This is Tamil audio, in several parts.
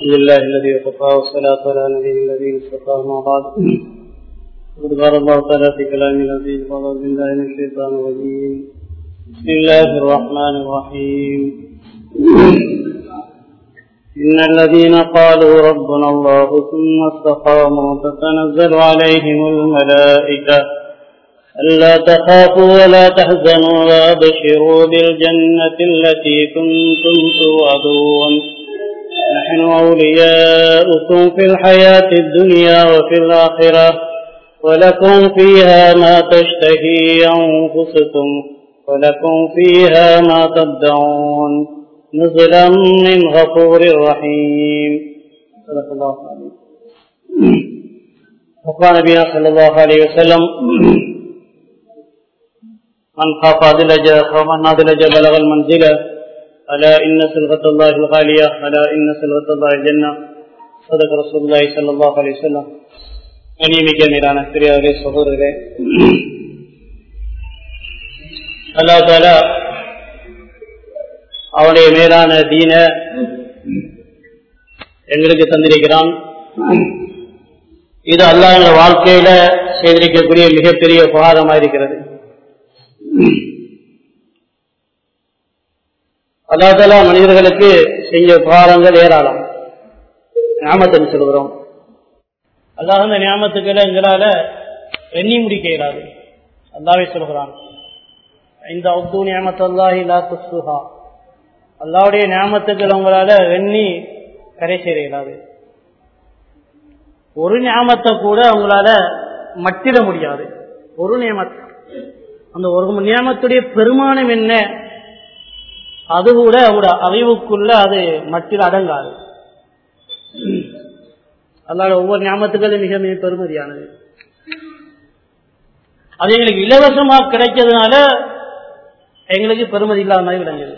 الحمد لله الذي وكفى والصلاة على نبي الذي اصطفى ما بعد قد قال الله تعالى في كلام العزيز فضل بالله من الشيطان الرجيم بسم الله الرحمن الرحيم إن الذين قالوا ربنا الله ثم استقاموا تتنزل عليهم الملائكة ألا تخافوا ولا تحزنوا وأبشروا بالجنة التي كنتم توعدون نحن أولياؤكم في الحياة الدنيا وفي الآخرة ولكم فيها ما تشتهي أنفسكم ولكم فيها ما تدعون نزلا من غفور رحيم صدق الله عليه وقال نبينا صلى الله عليه وسلم من خاف أدلج ومن أدلج بلغ المنزلة ألا إن سلغة الله الغالية ألا إن سلغة الله الجنة صدق رسول الله صلى الله عليه وسلم கனிமிக்க மேலான பெரியவரே சகோதரரே அல்லா தாலா அவனுடைய மேலான தீன எங்களுக்கு தந்திருக்கிறான் இது அல்லா எங்கள் வாழ்க்கையில செய்திருக்கக்கூடிய மிகப்பெரிய உபகாரமாக இருக்கிறது அல்லாதலா மனிதர்களுக்கு செஞ்ச உபகாரங்கள் ஏராளம் ஞாபகத்தை சொல்கிறோம் அல்லாஹ் அந்த ஞாபகத்துக்களை எங்களால எண்ணி முடிக்க இயலாது அல்லாவே சொல்கிறான் இந்த அப்து ஞாபகத்தல்லாஹி லா துஸ்துஹா அல்லாவுடைய ஞாபகத்துக்கள் உங்களால எண்ணி கரை சேர இயலாது ஒரு ஞாபகத்தை கூட உங்களால மட்டிட முடியாது ஒரு நியமத்தை அந்த ஒரு நியமத்துடைய பெருமானம் என்ன அது கூட அவரோட அறிவுக்குள்ள அது மட்டில் அடங்காது அதனால ஒவ்வொரு ஞாபகத்துக்கும் மிக மிக பெருமதியானது அது எங்களுக்கு இலவசமா கிடைக்கிறதுனால எங்களுக்கு பெருமதி இல்லாத மாதிரி விளங்குது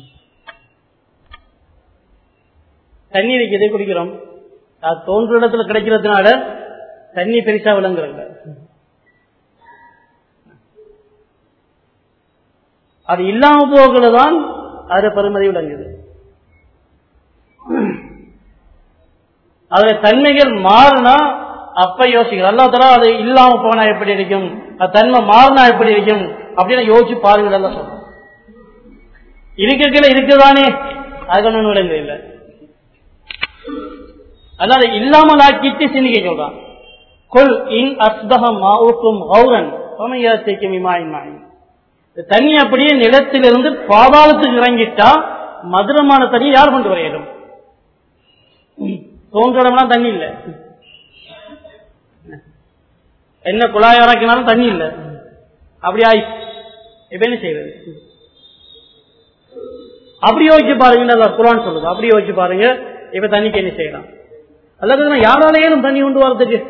தண்ணி வைக்கிறது குடிக்கிறோம் அது தோன்ற இடத்துல கிடைக்கிறதுனால தண்ணி பெருசா விளங்குறங்க அது இல்லாம போகலதான் அது பெருமதி விளங்குது அதுல தன்மைகள் மாறினா அப்ப யோசிக்கிறோம் அல்லா தலா அது இல்லாம போனா எப்படி இருக்கும் அது தன்மை மாறினா எப்படி இருக்கும் அப்படின்னு யோசிச்சு பாருங்க எல்லாம் சொல்றோம் இருக்கல இருக்குதானே அது ஒன்றும் விளங்க இல்லை அதனால இல்லாமல் ஆக்கிட்டு சிந்திக்க சொல்றான் கொல் இன் அஸ்தகம் மாவுக்கும் கௌரன் சமயத்தைக்கும் இமாயின் மாயின் தண்ணி அப்படியே நிலத்திலிருந்து பாதாளத்துக்கு இறங்கிட்டா மதுரமான தண்ணி யார் கொண்டு வர இயலும் தோன்றடம்லாம் தண்ணி இல்லை என்ன குழாய் இறக்கினாலும் தண்ணி இல்லை அப்படி ஆயி இப்ப என்ன செய்வது அப்படி யோசிச்சு பாருங்க குரான் சொல்லுது அப்படி யோசிச்சு பாருங்க இப்ப தண்ணிக்கு என்ன செய்யலாம் அல்லது யாராலேயும் தண்ணி கொண்டு வரதுக்கு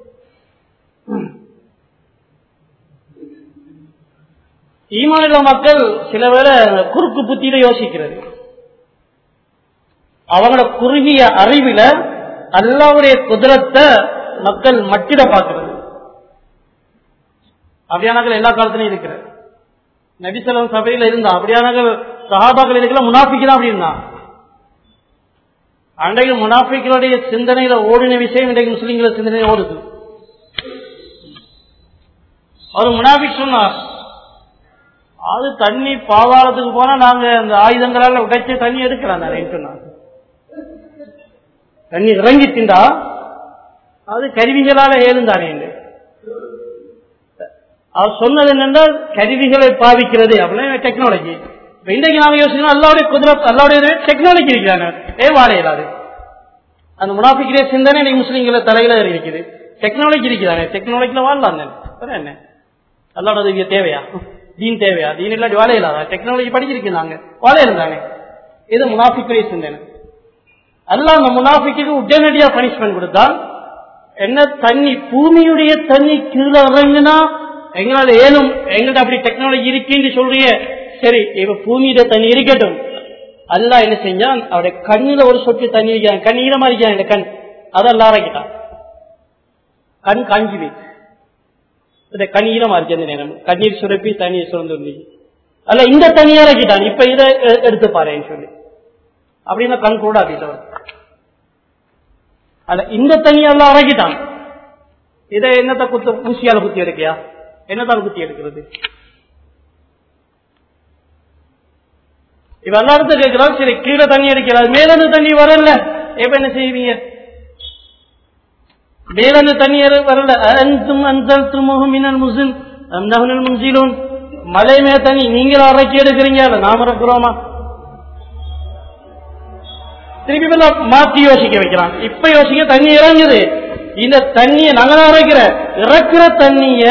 ஈமானில மக்கள் சில வேளை குறுக்கு புத்தியில யோசிக்கிறது அவங்களோட குறுகிய அறிவில அல்லாவுடைய குதிரத்தை மக்கள் மட்டிட பார்க்கிறது அப்படியானாக்கள் எல்லா காலத்திலும் இருக்கிற நபிசலம் சபையில இருந்தா அப்படியானாக்கள் சகாபாக்கள் இருக்கிற முனாஃபிக்கலாம் அப்படின்னா அன்றைக்கு முனாஃபிகளுடைய சிந்தனையில ஓடின விஷயம் இன்றைக்கு முஸ்லீம்கள சிந்தனையில ஓடுது அவர் முனாஃபிக் சொன்னார் அது தண்ணி பாதாளத்துக்கு போனா நாங்க அந்த ஆயுதங்களால உடைச்சு தண்ணி எடுக்கலாம் சொன்னாங்க தண்ணி இறங்கி திண்டா அது கருவிகளால ஏழுந்தானே அவர் சொன்னது என்னென்றால் கருவிகளை பாவிக்கிறது அப்படின்னா டெக்னாலஜி இப்ப இன்றைக்கு நாங்க யோசிக்கணும் அல்லாவுடைய குதிரத் அல்லாவுடைய டெக்னாலஜி இருக்கிறாங்க ஏ வாழ இயலாது அந்த முனாஃபிக்கிற சிந்தனை இன்னைக்கு முஸ்லீம்கள தலையில இருக்குது டெக்னாலஜி இருக்கிறாங்க டெக்னாலஜில வாழலாம் என்ன அல்லாட உதவிய தேவையா தீன் தேவையா தீன் இல்லாட்டி வாழ இயலாதா டெக்னாலஜி படிச்சிருக்கிறாங்க வாழ இருந்தாங்க இது முனாஃபிக்குரிய சிந்தனை அல்லாஹ் அந்த முனாஃபிக்கு உடனடியா பனிஷ்மெண்ட் கொடுத்தால் என்ன தண்ணி பூமியுடைய தண்ணி கீழே இறங்குனா எங்களால ஏனும் எங்கள்ட்ட அப்படி டெக்னாலஜி இருக்குன்னு சொல்றீங்க சரி இப்ப பூமியில தண்ணி இருக்கட்டும் அல்லா என்ன செஞ்சான் அவருடைய கண்ணுல ஒரு சொட்டு தண்ணி வைக்கிறான் கண் ஈரமா இருக்கான் இந்த கண் அதெல்லாம் இறக்கிட்டான் கண் காஞ்சி போய் கண் ஈரமா இருக்கு அந்த நேரம் கண்ணீர் சுரப்பி தண்ணீர் சுரந்து அல்ல இந்த தண்ணியை இறக்கிட்டான் இப்ப இதை எடுத்து பாருன்னு சொல்லி அப்படின்னா கண் கூட அப்படின்றவர் அல்ல இந்த தண்ணியை எல்லாம் இறக்கிட்டான் இதை என்னத்தை குத்து ஊசியால குத்தி எடுக்கியா என்னத்தால் குத்தி எடுக்கிறது இப்ப எல்லா இடத்துல கேட்கிறான் சரி கீழே தண்ணி அடிக்கிறார் மேலிருந்து தண்ணி வரல எப்ப என்ன செய்வீங்க மேலிருந்து தண்ணி எற- வரல அன்தும் அன்சல் துமுகும் மினல் முசின் அந்தகுனல் முன்சிலூன் மலை மே தண்ணி நீங்களும் அரைக்கி எடுக்கிறீங்க இல்ல நாம இருக்கிறோமா திருப்பி மேல மாத்தி யோசிக்க வைக்கிறான் இப்ப யோசிக்க தண்ணி இறங்குது இந்த தண்ணிய நாங்க தான் இறக்கிற இறக்குற தண்ணிய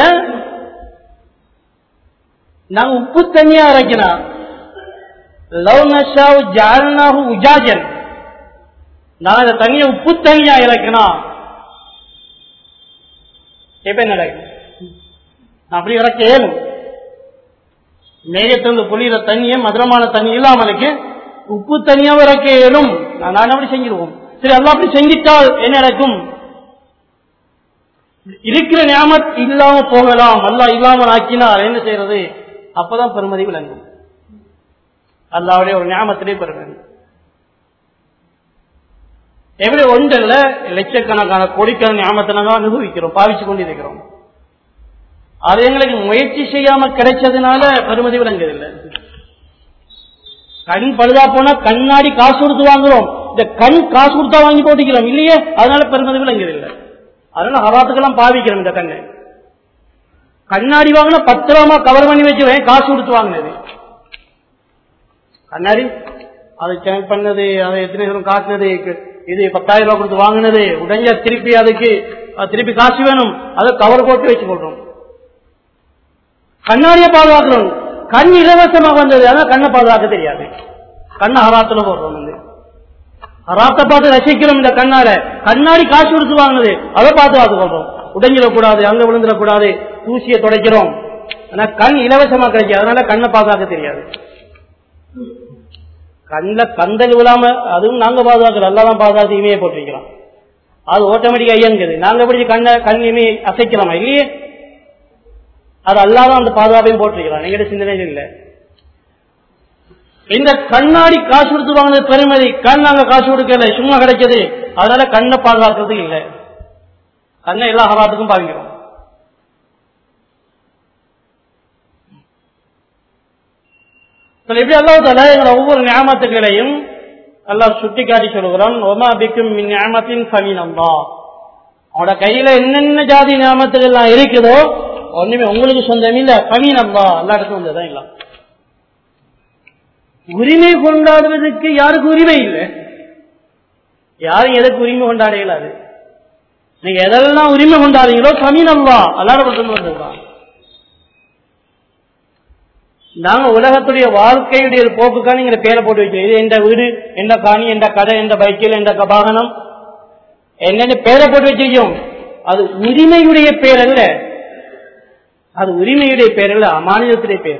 நாங்க உப்பு தண்ணியா இறக்கினா லவ் நஷாவு ஜாலனாகு உஜாஜன் நான் இந்த தண்ணியை உப்பு தண்ணியா இறக்கினா இப்ப என்ன நடக்கும் நான் அப்படி இறக்க இயலும் மேகத்திலிருந்து பொழியிற தண்ணியை மதுரமான தண்ணி இல்லாமலுக்கு உப்பு தண்ணியாவும் இறக்க இயலும் நான் நான் அப்படி செஞ்சிருவோம் சரி எல்லாம் அப்படி செஞ்சிட்டால் என்ன நடக்கும் இருக்கிற ஞாபகம் இல்லாம போகலாம் அல்லா இல்லாமல் ஆக்கினார் என்ன செய்யறது அப்பதான் பெருமதி விளங்கும் அல்லாவுடைய ஒரு ஞாபகத்திலே பெருமதி எப்படி ஒன்றல்ல லட்சக்கணக்கான கோடிக்கான ஞாபகத்தை நாங்கள் அனுபவிக்கிறோம் பாவிச்சு கொண்டு இருக்கிறோம் அது எங்களுக்கு முயற்சி செய்யாம கிடைச்சதுனால பெருமதி விளங்குதில்லை கண் பழுதா போனா கண்ணாடி காசு கொடுத்து வாங்குறோம் இந்த கண் காசு கொடுத்தா வாங்கி போட்டிக்கிறோம் இல்லையே அதனால பெருமதி விளங்குதில்லை அதனால ஹராத்துக்கெல்லாம் பாவிக்கிறோம் இந்த கண்ணை கண்ணாடி வாங்கினா பத்திரமா கவர் பண்ணி வச்சுருவேன் காசு கொடுத்து வாங்கினது கண்ணாடி அதை செக் பண்ணது அதை எத்தனை நேரம் காட்டினது இது பத்தாயிரம் ரூபாய் கொடுத்து வாங்கினது உடனே திருப்பி அதுக்கு அஹ், திருப்பி காசு வேணும் அதை கவர் போட்டு வச்சு கொள்றோம் கண்ணாடியை பாதுகாக்கிறோம் கண் இலவசமா வந்தது ஆனா கண்ணை பாதுகாக்க தெரியாது கண்ணை ஹராத்துல போடுறோம் வந்து ஹராத்தை பார்த்து ரசிக்கிறோம் இந்த கண்ணால கண்ணாடி காசு கொடுத்து வாங்கினது அதை பாதுகாத்து கொள்றோம் உடைஞ்சிடக்கூடாது அங்க விழுந்துடக்கூடாது தூசியை துடைக்கிறோம் ஆனா கண் இலவசமா கிடைக்கும் அதனால கண்ணை பாதுகாக்க தெரியாது கண்ணில் கந்தல் விழாம அதுவும் நாங்க பாதுகாக்கிறோம் எல்லாம் பாதுகாத்து இமையை போட்டிருக்கிறோம் அது ஆட்டோமேட்டிக்கா இயங்குது நாங்க எப்படி கண்ணை கண் இமையை அசைக்கலாமா இல்லையே அது அல்லாதான் அந்த பாதுகாப்பையும் போட்டிருக்கிறோம் எங்கிட்ட சிந்தனைகள் இல்லை இந்த கண்ணாடி காசு கொடுத்து வாங்கினது பெருமதி கண் நாங்க காசு கொடுக்கல சும்மா கிடைச்சது அதனால கண்ணை பாதுகாக்கிறது இல்லை கண்ணை எல்லா ஹராத்துக்கும் பாவிக்கிறோம் சரி, இப்படி அல்லாஹ் எங்களை ஒவ்வொரு ஞாபகத்துகளையும் அல்லாஹ் சுட்டி காட்டி சொல்கிறான் ஒமா பிக்கும் ஞாபகத்தின் சமீனம்பா அவனோட கையில என்னென்ன ஜாதி ஞாபகத்துகள்லாம் இருக்குதோ ஒண்ணுமே உங்களுக்கு சொந்தம் இல்ல சமீனம்பா எல்லா இடத்துக்கும் வந்ததான் இல்லை உரிமை கொண்டாடுவதற்கு யாருக்கு உரிமை இல்லை யாரும் எதற்கு உரிமை கொண்டாட இயலாது நீங்க எதெல்லாம் உரிமை கொண்டாடுறீங்களோ சமீனம்பா அல்லாட பக்கம் வந்துருக்கான் நாங்க உலகத்துடைய வாழ்க்கையுடைய போக்குக்கான நீங்க பேரை போட்டு வைக்கிறோம் இது எந்த வீடு எந்த காணி எந்த கடை எந்த பைக்கில் எந்த க- வாகனம் என்னென்ன பேரை போட்டு வச்சிருக்கோம் அது உரிமையுடைய பேர் அல்ல அது உரிமையுடைய பேர் அல்ல அமானிதத்துடைய பேர்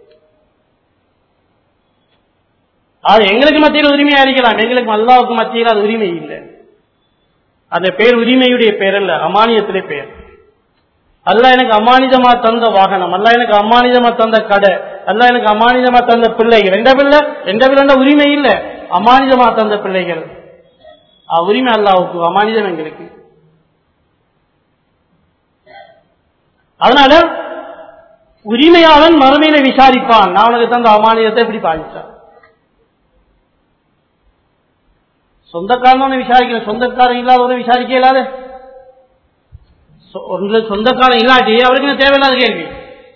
அது எங்களுக்கு மத்தியில் உரிமையா இருக்கலாம் எங்களுக்கு அல்லாவுக்கு மத்தியில் அது உரிமை இல்லை அந்த பேர் உரிமையுடைய பேர் அல்ல அமானியத்துடைய பேர் அல்ல எனக்கு அமானிதமா தந்த வாகனம் அல்ல எனக்கு அமானிதமா தந்த கடை அல்ல எனக்கு அமானிதமா தந்த பிள்ளைகள் எந்த பிள்ளை எந்த பிள்ளை உரிமை இல்ல அமானிதமா தந்த பிள்ளைகள் ஆ, உரிமை அல்லாவுக்கு அமானிதம் எங்களுக்கு அதனால உரிமையாளன் மறுமையில விசாரிப்பான் நான் உனக்கு தந்த அமானிதத்தை எப்படி பாதிச்சான் சொந்தக்காரன் விசாரிக்கிறேன் சொந்தக்காரன் இல்லாதவரை விசாரிக்க இல்லாத சொ- ஒன்று சொந்தக்காரன் இல்லாட்டி அவருக்கு என்ன தேவையில்லாத கேள்வி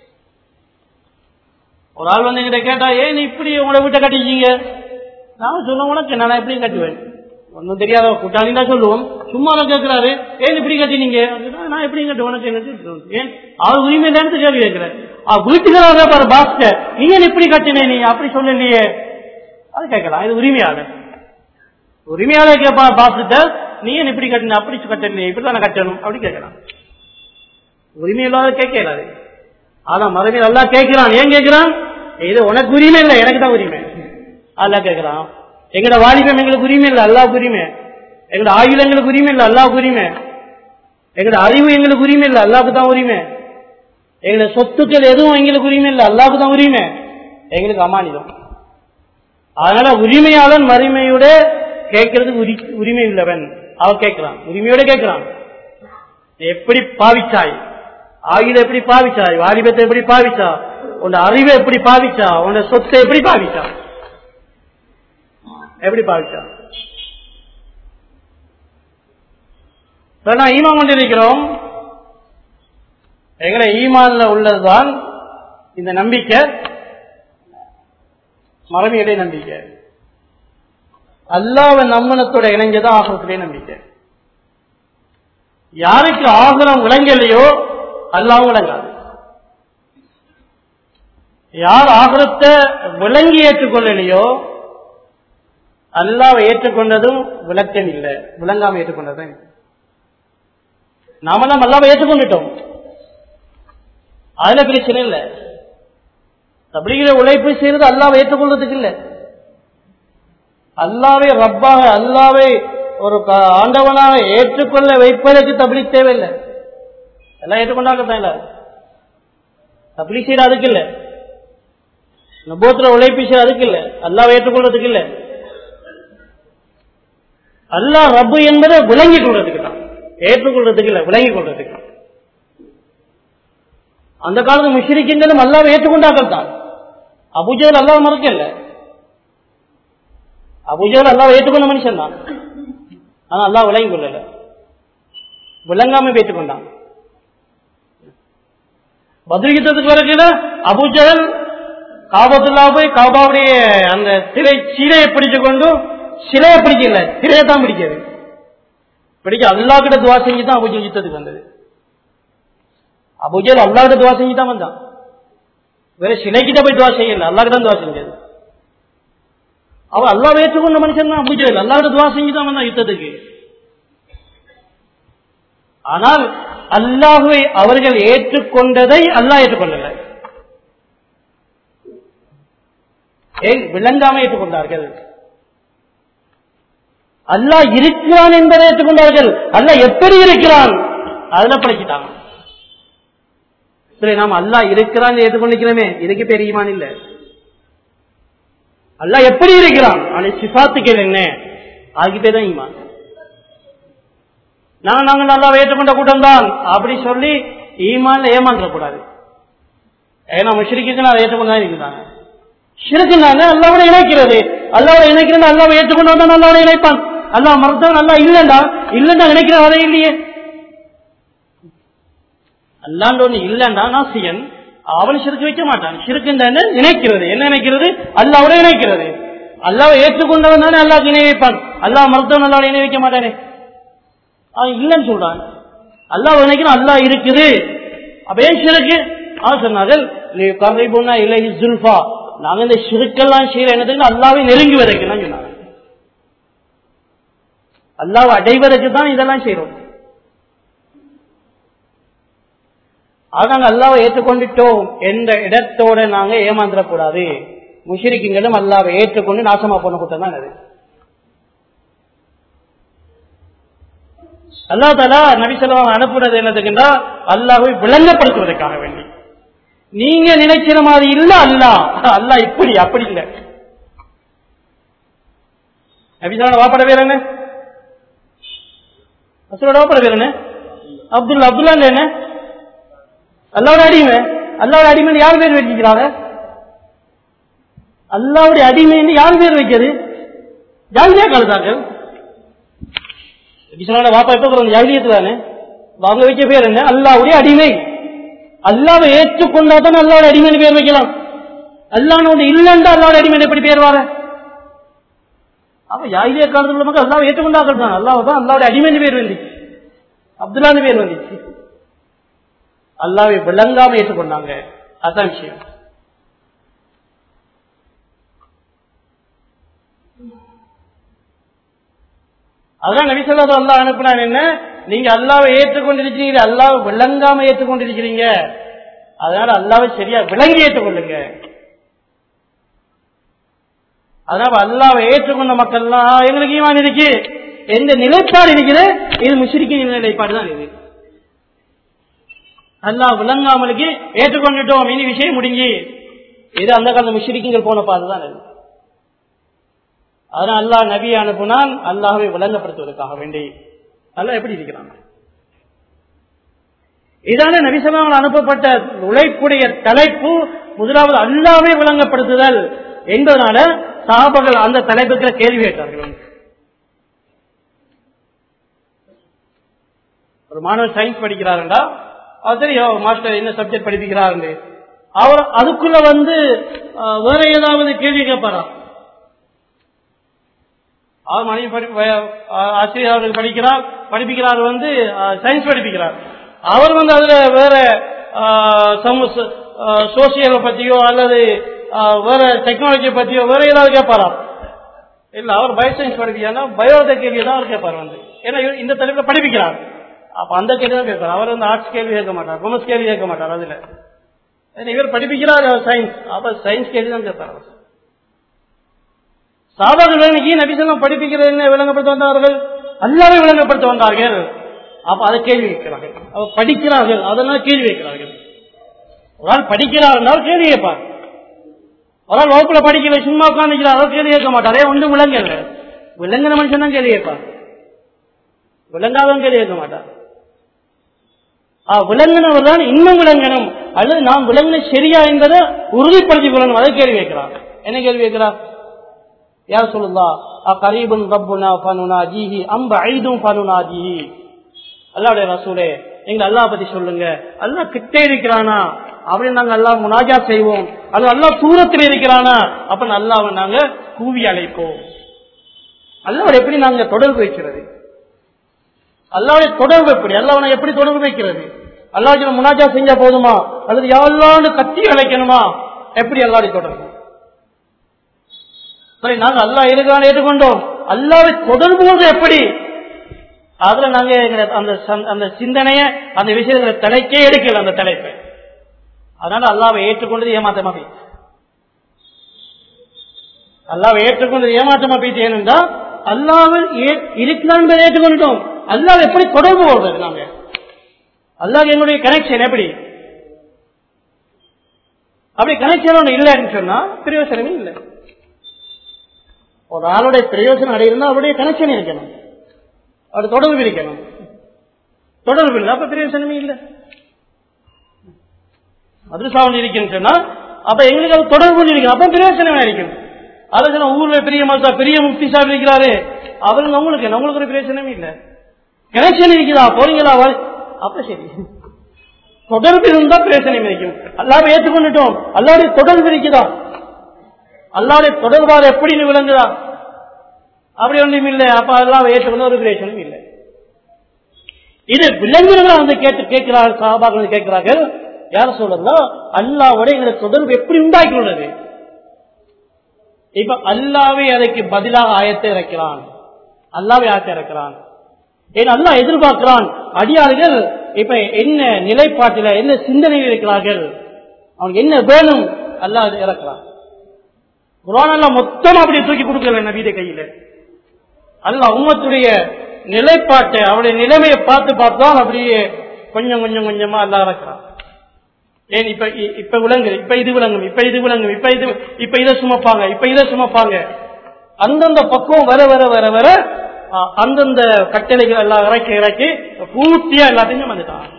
ஒரு ஆள் வந்து எங்கிட்ட கேட்டா ஏன் நீ இப்படி உங்களை வீட்டை கட்டிச்சீங்க நான் சொல்ல உனக்கு நான் எப்படி கட்டுவேன் ஒன்றும் தெரியாத கூட்டாளி தான் சொல்லுவோம் சும்மா தான் கேட்கிறாரு ஏன் இப்படி கட்டினீங்க அப்படின்னா, நான் எப்படி கட்டுவேன் உனக்கு என்ன தெரியும்? ஏன் அவர் உரிமை நேரத்து கேள்வி கேட்கிறேன் வீட்டுக்காரங்க பாரு பாஸ்கர் நீ ஏன் இப்படி கட்டினே நீ அப்படி சொல்லலையே அது கேட்கலாம் இது உரிமையாளர் உரிமையாளர் கேட்பா பாஸ்கிட்ட நீ ஏன் இப்படி கட்டின அப்படி கட்டலையே இப்படி தானே கட்டணும் அப்படி கேட்கலாம் உரிமை இல்லாத கேட்க இயலாது ஆனா மறுபடியும் நல்லா கேட்கிறான் ஏன் கேட்கிறான் இது உனக்கு உரிமை இல்லை எனக்கு தான் உரிமை அல்லா கேட்கிறான் எங்கட வாலிபம் எங்களுக்கு உரிமை இல்லை அல்லாவுக்கு உரிமை எங்கட ஆயுள் எங்களுக்கு உரிமை இல்லை அல்லாவுக்கு உரிமை எங்கட அறிவு எங்களுக்கு உரிமை இல்லை அல்லாவுக்கு தான் உரிமை எங்கட சொத்துக்கள் எதுவும் எங்களுக்கு உரிமை இல்லை அல்லாவுக்கு தான் உரிமை எங்களுக்கு அமானிதம் அதனால உரிமையாளன் மறுமையோட கேட்கறது உரி- உரிமை உள்ளவன் அவ கேட்கிறான் உரிமையோட கேட்கிறான் எப்படி பாவிச்சாய் ஆயுத எப்படி பாவிச்சாய் வாலிபத்தை எப்படி பாவிச்சா உன் அறிவை எப்படி பாவிச்சா உன் சொத்தை எப்படி பாவிச்சா எப்படி பாவிச்சா நான் ஈமான் கொண்டிருக்கிறோம் எங்களை ஈமான்ல உள்ளதுதான் இந்த நம்பிக்கை மரபியடை நம்பிக்கை அல்லாவ நம்மனத்தோட இணைஞ்சதான் ஆகத்திலே நம்பிக்கை யாருக்கு ஆகலம் விளங்கலையோ அல்லாவும் விளங்காது யார் ஆகலத்தை விளங்கி ஏற்றுக்கொள்ளலையோ அல்லாவை ஏற்றுக்கொண்டதும் விளக்கம் இல்லை விளங்காம ஏற்றுக்கொண்டதும் நாம தான் அல்லாவை ஏற்றுக்கொண்டுட்டோம் அதுல பிரச்சனை இல்லை அப்படிங்கிற உழைப்பு செய்யறது அல்லாவை ஏற்றுக்கொள்றதுக்கு இல்லை அல்லாவை ரப்பாக அல்லாவை ஒரு ஆண்டவனாக ஏற்றுக்கொள்ள வைப்பதற்கு தபிலி தேவையில்லை எல்லாம் ஏற்றுக்கொண்டாங்க தான் இல்ல தபிலி செய்யற அதுக்கு இல்லை நபோத்துல உழைப்பு செய்ய அதுக்கு இல்லை அல்லாவை ஏற்றுக்கொள்றதுக்கு இல்லை அல்லா ரப்பு என்பதை விளங்கிக் கொள்றதுக்கு தான் ஏற்றுக்கொள்றதுக்கு இல்லை விளங்கிக் கொள்றதுக்கு அந்த காலத்து முஷிரிக்கின்றதும் அல்லாவை ஏற்றுக்கொண்டார்கள் தான் அபுஜல் அல்லாவை மறக்கல அபுஜல் அல்லாவை ஏற்றுக்கொண்ட மனுஷன் தான் ஆனா அல்லா விளங்கி கொள்ளல விளங்காம ஏற்றுக்கொண்டான் பதில் யுத்தத்துக்கு வரக்கில அபுஜல் காபத்துல்லா போய் காபாவுடைய அந்த சிலை சீலையை பிடிச்சு கொண்டு சிலையை பிடிக்கல சிலையை தான் பிடிக்கிறது பிடிக்க அல்லா கிட்ட துவா செஞ்சு தான் அபுஜல் யுத்தத்துக்கு வந்தது அபுஜல் அல்லா கிட்ட துவா செஞ்சு தான் வந்தான் வேற சிலைக்கிட்ட போய் துவா செய்யல அல்லா கிட்ட துவா செஞ்சது அவன் அல்லா ஏற்றுக்கொண்ட மனுஷன் தான் அபுஜல் அல்லா கிட்ட துவா செஞ்சு தான் வந்தான் யுத்தத்துக்கு ஆனால் அல்லாஹுவை அவர்கள் ஏற்றுக்கொண்டதை அல்லாஹ் ஏற்றுக்கொள்ளல ஏன் விளங்காம ஏற்றுக்கொண்டார்கள் அல்லாஹ் இருக்கிறான் என்பதை ஏற்றுக்கொண்டார்கள் அல்லாஹ் எப்படி இருக்கிறான் அதுல படைச்சிட்டாங்க சரி நாம் அல்லாஹ் இருக்கிறான் ஏற்றுக்கொண்டிருக்கிறோமே இதுக்கு பெரிய ஈமான் இல்ல அல்லாஹ் எப்படி இருக்கிறான் அவனை சிபாத்துக்கள் என்ன அதுக்கு பேர் தான் ஈமான் நாங்க நாங்க நல்லா ஏற்றுக்கொண்ட கூட்டம் தான் அப்படி சொல்லி ஈமான்ல ஏமாந்துட கூடாது ஏன்னா முஷ்ரிக்கு அதை ஏற்றுக்கொண்டு இருக்கிறாங்க ஷிருக்குனாங்க அல்லாவோட இணைக்கிறது அல்லாவோட இணைக்கிறது அல்லாவை ஏற்றுக்கொண்டு தான் அல்லாவோட இணைப்பான் அல்லா மறுத்தவன் நல்லா இல்லண்டா இல்லண்டா நினைக்கிற அதே இல்லையே அல்லாண்டு ஒண்ணு இல்லண்டா நாசியன் அவன் சிறுக்கு வைக்க மாட்டான் சிறுக்கு நினைக்கிறது என்ன நினைக்கிறது அல்லாவோட இணைக்கிறது அல்லாவை ஏற்றுக்கொண்டவன் தானே அல்லாவுக்கு இணை வைப்பான் அல்லா மறுத்தவன் அல்லாவோட இணை வைக்க மாட்டானே அவன் இல்லைன்னு சொல்றான் அல்லாஹ் நினைக்கிறான் அல்லாஹ் இருக்குது அப்ப ஏன் சிறுக்கு அவன் சொன்னார்கள் கரைபுன்னா இல்லை ஜுல்ஃபா நாங்க இந்த சிறுக்கெல்லாம் செய்யற என்னதுக்கு அல்லாவை நெருங்கி வரைக்கும் தான் சொன்னாங்க அல்லாவை அடைவதற்கு தான் இதெல்லாம் செய்யறோம் ஆக நாங்க அல்லாவை ஏற்றுக்கொண்டுட்டோம் என்ற இடத்தோட நாங்க ஏமாந்துடக்கூடாது முஷிரிக்கிங்களும் அல்லாவை ஏற்றுக்கொண்டு நாசமா போன குத்தம் தான் அது அல்லா தாலா நபிசல்லாம் அனுப்புறது என்னதுக்குன்னா அல்லாவை விளங்கப்படுத்துவதற்காக வேண்டி நீங்க நினைக்கிற மாதிரி இல்ல அல்லா அல்லா இப்படி அப்படி இல்ல நபிசல்லாம் வாப்பட பேர் என்ன அசலோட வாப்பட பேர் என்ன அப்துல்லா அப்துல்லா என்ன அல்லாவோட அடிமை அல்லாவோட அடிமை யார் பேர் வச்சிருக்கிறாங்க அல்லாவுடைய அடிமைன்னு யார் பேர் வைக்கிறது ஜாலியா கழுதாக்கள் கிருஷ்ணனோட வாப்பா எப்ப ஜாகிலியத்து தானே அவங்க வைக்க பேர் என்ன அல்லாவுடைய அடிமை அல்லாவை ஏற்றுக்கொண்டா தான் அல்லாவோட அடிமைன்னு பேர் வைக்கலாம் அல்லான்னு ஒன்று இல்லைண்டா அல்லாவோட அடிமை எப்படி பேர் வார அப்ப ஜாகிலிய காலத்துல உள்ள மக்கள் அல்லாவை ஏற்றுக்கொண்டாக்கள் தான் அல்லாவை தான் அல்லாவுடைய அடிமைன்னு பேர் வந்துச்சு அப்துல்லான்னு பேர் வந்துச்சு அல்லாவை விளங்காம ஏற்றுக்கொண்டாங்க அதான் விஷயம் அதான் நபிசல்லாத அல்லாஹ் அனுப்பினான் என்ன நீங்க அல்லாவை ஏற்றுக்கொண்டிருக்கிறீங்க அல்லாவை விளங்காம ஏற்றுக்கொண்டிருக்கிறீங்க அதனால அல்லாவை சரியா விளங்கி ஏற்றுக்கொள்ளுங்க அதனால அல்லாவை ஏற்றுக்கொண்ட மக்கள்லாம் எங்களுக்கு ஈமான் இருக்கு எந்த நிலைப்பாடு இருக்குது இது முஸ்லிக்கின் நிலைப்பாடு தான் இது அல்லாஹ் விளங்காமலுக்கு ஏற்றுக்கொண்டுட்டோம் இனி விஷயம் முடிஞ்சு இது அந்த காலத்து முஸ்லிக்குங்கள் போன பாதுதான் அது அதனால் அல்லாஹ் நபி அனுப்புனான் அல்லாஹ்வை விளங்கப்படுத்துவதற்காக வேண்டி அல்லாஹ் எப்படி இருக்கிறான் இதான நபிசல்லாமல் அனுப்பப்பட்ட உழைப்புடைய தலைப்பு முதலாவது அல்லாவே விளங்கப்படுத்துதல் என்பதனால சாபங்கள் அந்த தலைப்புக்கு கேள்வி கேட்டார்கள் ஒரு மாணவர் சயின்ஸ் படிக்கிறாருண்டா அவர் தெரியும் மாஸ்டர் என்ன சப்ஜெக்ட் படிப்பிக்கிறாரு அவர் அதுக்குள்ள வந்து அஹ், வேற ஏதாவது கேள்வி கேட்பாரா அவர் மணி படி வ- அஹ், ஆசிரியர் அவர்கள் படிக்கிறார் படிப்பிக்கிறார் வந்து சயின்ஸ் படிப்பிக்கிறார் அவர் வந்து அதுல வேற சோசியலை பத்தியோ அல்லது அஹ், வேற டெக்னாலஜி பத்தியோ வேற ஏதாவது கேட்பாரா இல்ல அவர் பயோ சயின்ஸ் படிக்கிறார்னா பயோட கேள்வி தான் அவர் கேட்பார் வந்து ஏன்னா இவர் இந்த தலைப்புல படிப்பிக்கிறார் அப்ப அந்த கேள்வி தான் கேட்பார் அவர் வந்து ஆர்ட்ஸ் கேள்வி கேட்க மாட்டார் கொமர்ஸ் கேள்வி கேட்க மாட்டார் அதுல ஏன்னா இவர் படிப்பிக்கிறார் சயின்ஸ் அப்ப சயின்ஸ் கேள்வி தான் கேட்பார் அவர் சாதாரண நபிசல்லம் படிப்பிக்கிறது என்ன விளங்கப்படுத்த வந்தார்கள் அல்லாவே விளங்கப்படுத்த வந்தார்கள் அப்ப அதை கேள்வி கேட்கிறார்கள் அவர் படிக்கிறார்கள் அதெல்லாம் கேள்வி கேட்கிறார்கள் ஒரு ஆள் படிக்கிறார் என்றால் கேள்வி கேட்பார் ஒரு ஆள் வகுப்புல படிக்கல சும்மா உட்காந்துக்கிறார் அவர் கேள்வி கேட்க மாட்டாரே ஒன்றும் விளங்கல விளங்குன மனுஷன் தான் கேள்வி கேட்பார் விளங்காதவன் கேள்வி கேட்க மாட்டார் ஆ, விளங்கினவர் தான் இன்னும் விளங்கணும் அல்லது நாம் விளங்கின சரியா என்பதை உறுதிப்படுத்திக் கொள்ளணும் அதை கேள்வி கேட்கிறார் என்ன கேள்வி கேட்கிறார் யார் சொல்லுதா கரீபுன் ரப்புனா பனுனா ஜீஹி அம்ப ஐதும் பனுனா ஜீஹி அல்லாவுடைய ரசூலே எங்க அல்லாஹ் பத்தி சொல்லுங்க அல்லாஹ் கிட்டே இருக்கிறானா அப்படின்னு நாங்க அல்லாஹ் முனாஜா செய்வோம் அது அல்லாஹ் தூரத்தில் இருக்கிறானா அப்ப அல்லாஹ் நாங்க கூவி அழைப்போம் அல்லாவோட எப்படி நாங்க தொடர்பு வைக்கிறது அல்லாவுடைய தொடர்பு எப்படி அல்லாஹ் எப்படி தொடர்பு வைக்கிறது அல்லாஹ் முனாஜா செஞ்சா போதுமா அல்லது யாழ்லான்னு கத்தி அழைக்கணுமா எப்படி அல்லாவுடைய தொடர்பு சரி நாங்க அல்லாஹ் இருக்கிறான்னு ஏற்றுக்கொண்டோம் அல்லாவை தொடர்பு கொண்டு எப்படி அதுல நாங்க எங்களை அந்த சந்- அந்த சிந்தனைய அந்த விஷயங்களை தலைக்கே எடுக்கல அந்த தலைப்பை அதனால அல்லாவை ஏற்றுக்கொண்டது ஏமாற்றமா போயிடுச்சு அல்லாவை ஏற்றுக்கொண்டது ஏமாற்றமா போயிட்டு ஏனென்றா அல்லாவில் இருக்கிறான் என்பதை ஏற்றுக்கொண்டோம் அல்லாஹ் எப்படி தொடர்பு கொள்றது நாங்க அல்லாஹ் எங்களுடைய கனெக்ஷன் எப்படி அப்படி கனெக்ஷன் ஒன்று இல்லைன்னு சொன்னா பிரயோசனமே இல்லை ஒரு ஆளுடைய பிரயோஜனம் அடையிருந்தா அவருடைய கனெக்ஷன் இருக்கணும் அவர் தொடர்பு இருக்கணும் தொடர்பு இல்லை அப்ப பிரயோஜனமே இல்லை மதுரசாவன் இருக்குன்னு சொன்னா அப்ப எங்களுக்கு அது தொடர்பு இருக்கணும் அப்ப பிரயோஜனமா இருக்கும் அது சொன்னா ஊர்ல பெரிய மதா பெரிய முக்தி சாமி இருக்கிறாரு அவருக்கு உங்களுக்கு என்ன? உங்களுக்கு ஒரு பிரயோஜனமே இல்லை கனெக்ஷன் இருக்குதா போறீங்களா வா- அப்ப சரி தொடர்பு இருந்தா பிரயோஜனம் இருக்கும் அல்லாம ஏற்றுக்கொண்டுட்டோம் அல்லாவுடைய தொடர்பு இருக்குதா அல்லாவுடைய தொடர்பாக எப்படி விளங்குதா அப்படி ஒன்றும் இல்லை அப்ப அதெல்லாம் ஏற்றுக்கொண்டு ஒரு பிரயோஜனம் இல்லை இது விலங்குகள் வந்து கேட்டு கேட்கிறார்கள் சாபாக்கள் வந்து கேட்கிறார்கள் யார சொல்லலாம் அல்லாவோட எங்களுக்கு தொடர்பு எப்படி உண்டாக்கி உள்ளது இப்ப அல்லாவே அதற்கு பதிலாக ஆயத்தை இறக்கிறான் அல்லாவே ஆயத்தை இறக்கிறான் ஏன் அல்லாஹ் எதிர்பார்க்கிறான் அடியார்கள் இப்ப என்ன நிலைப்பாட்டில என்ன சிந்தனையில் இருக்கிறார்கள் அவனுக்கு என்ன வேணும் அல்லாஹ் அது இறக்கிறான் குரான் எல்லாம் மொத்தம் அப்படி தூக்கி கொடுக்கல நபீத கையில அல்லாஹ் உம்மத்துடைய நிலைப்பாட்டை அவருடைய நிலைமையை பார்த்து பார்த்தான் அப்படியே கொஞ்சம் கொஞ்சம் கொஞ்சமா அல்லாஹ் இறக்கிறான் ஏன் இப்ப இ- இப்ப விளங்குது இப்ப இது விளங்கும் இப்ப இது விளங்கும் இப்ப இது இப்ப இதை சுமப்பாங்க இப்ப இதை சுமப்பாங்க அந்தந்த பக்கம் வர வர வர வர ஆ, அந்தந்த கட்டளைகள் எல்லாம் இறக்கி இறக்கி பூர்த்தியா எல்லாத்தையும் வந்துட்டான்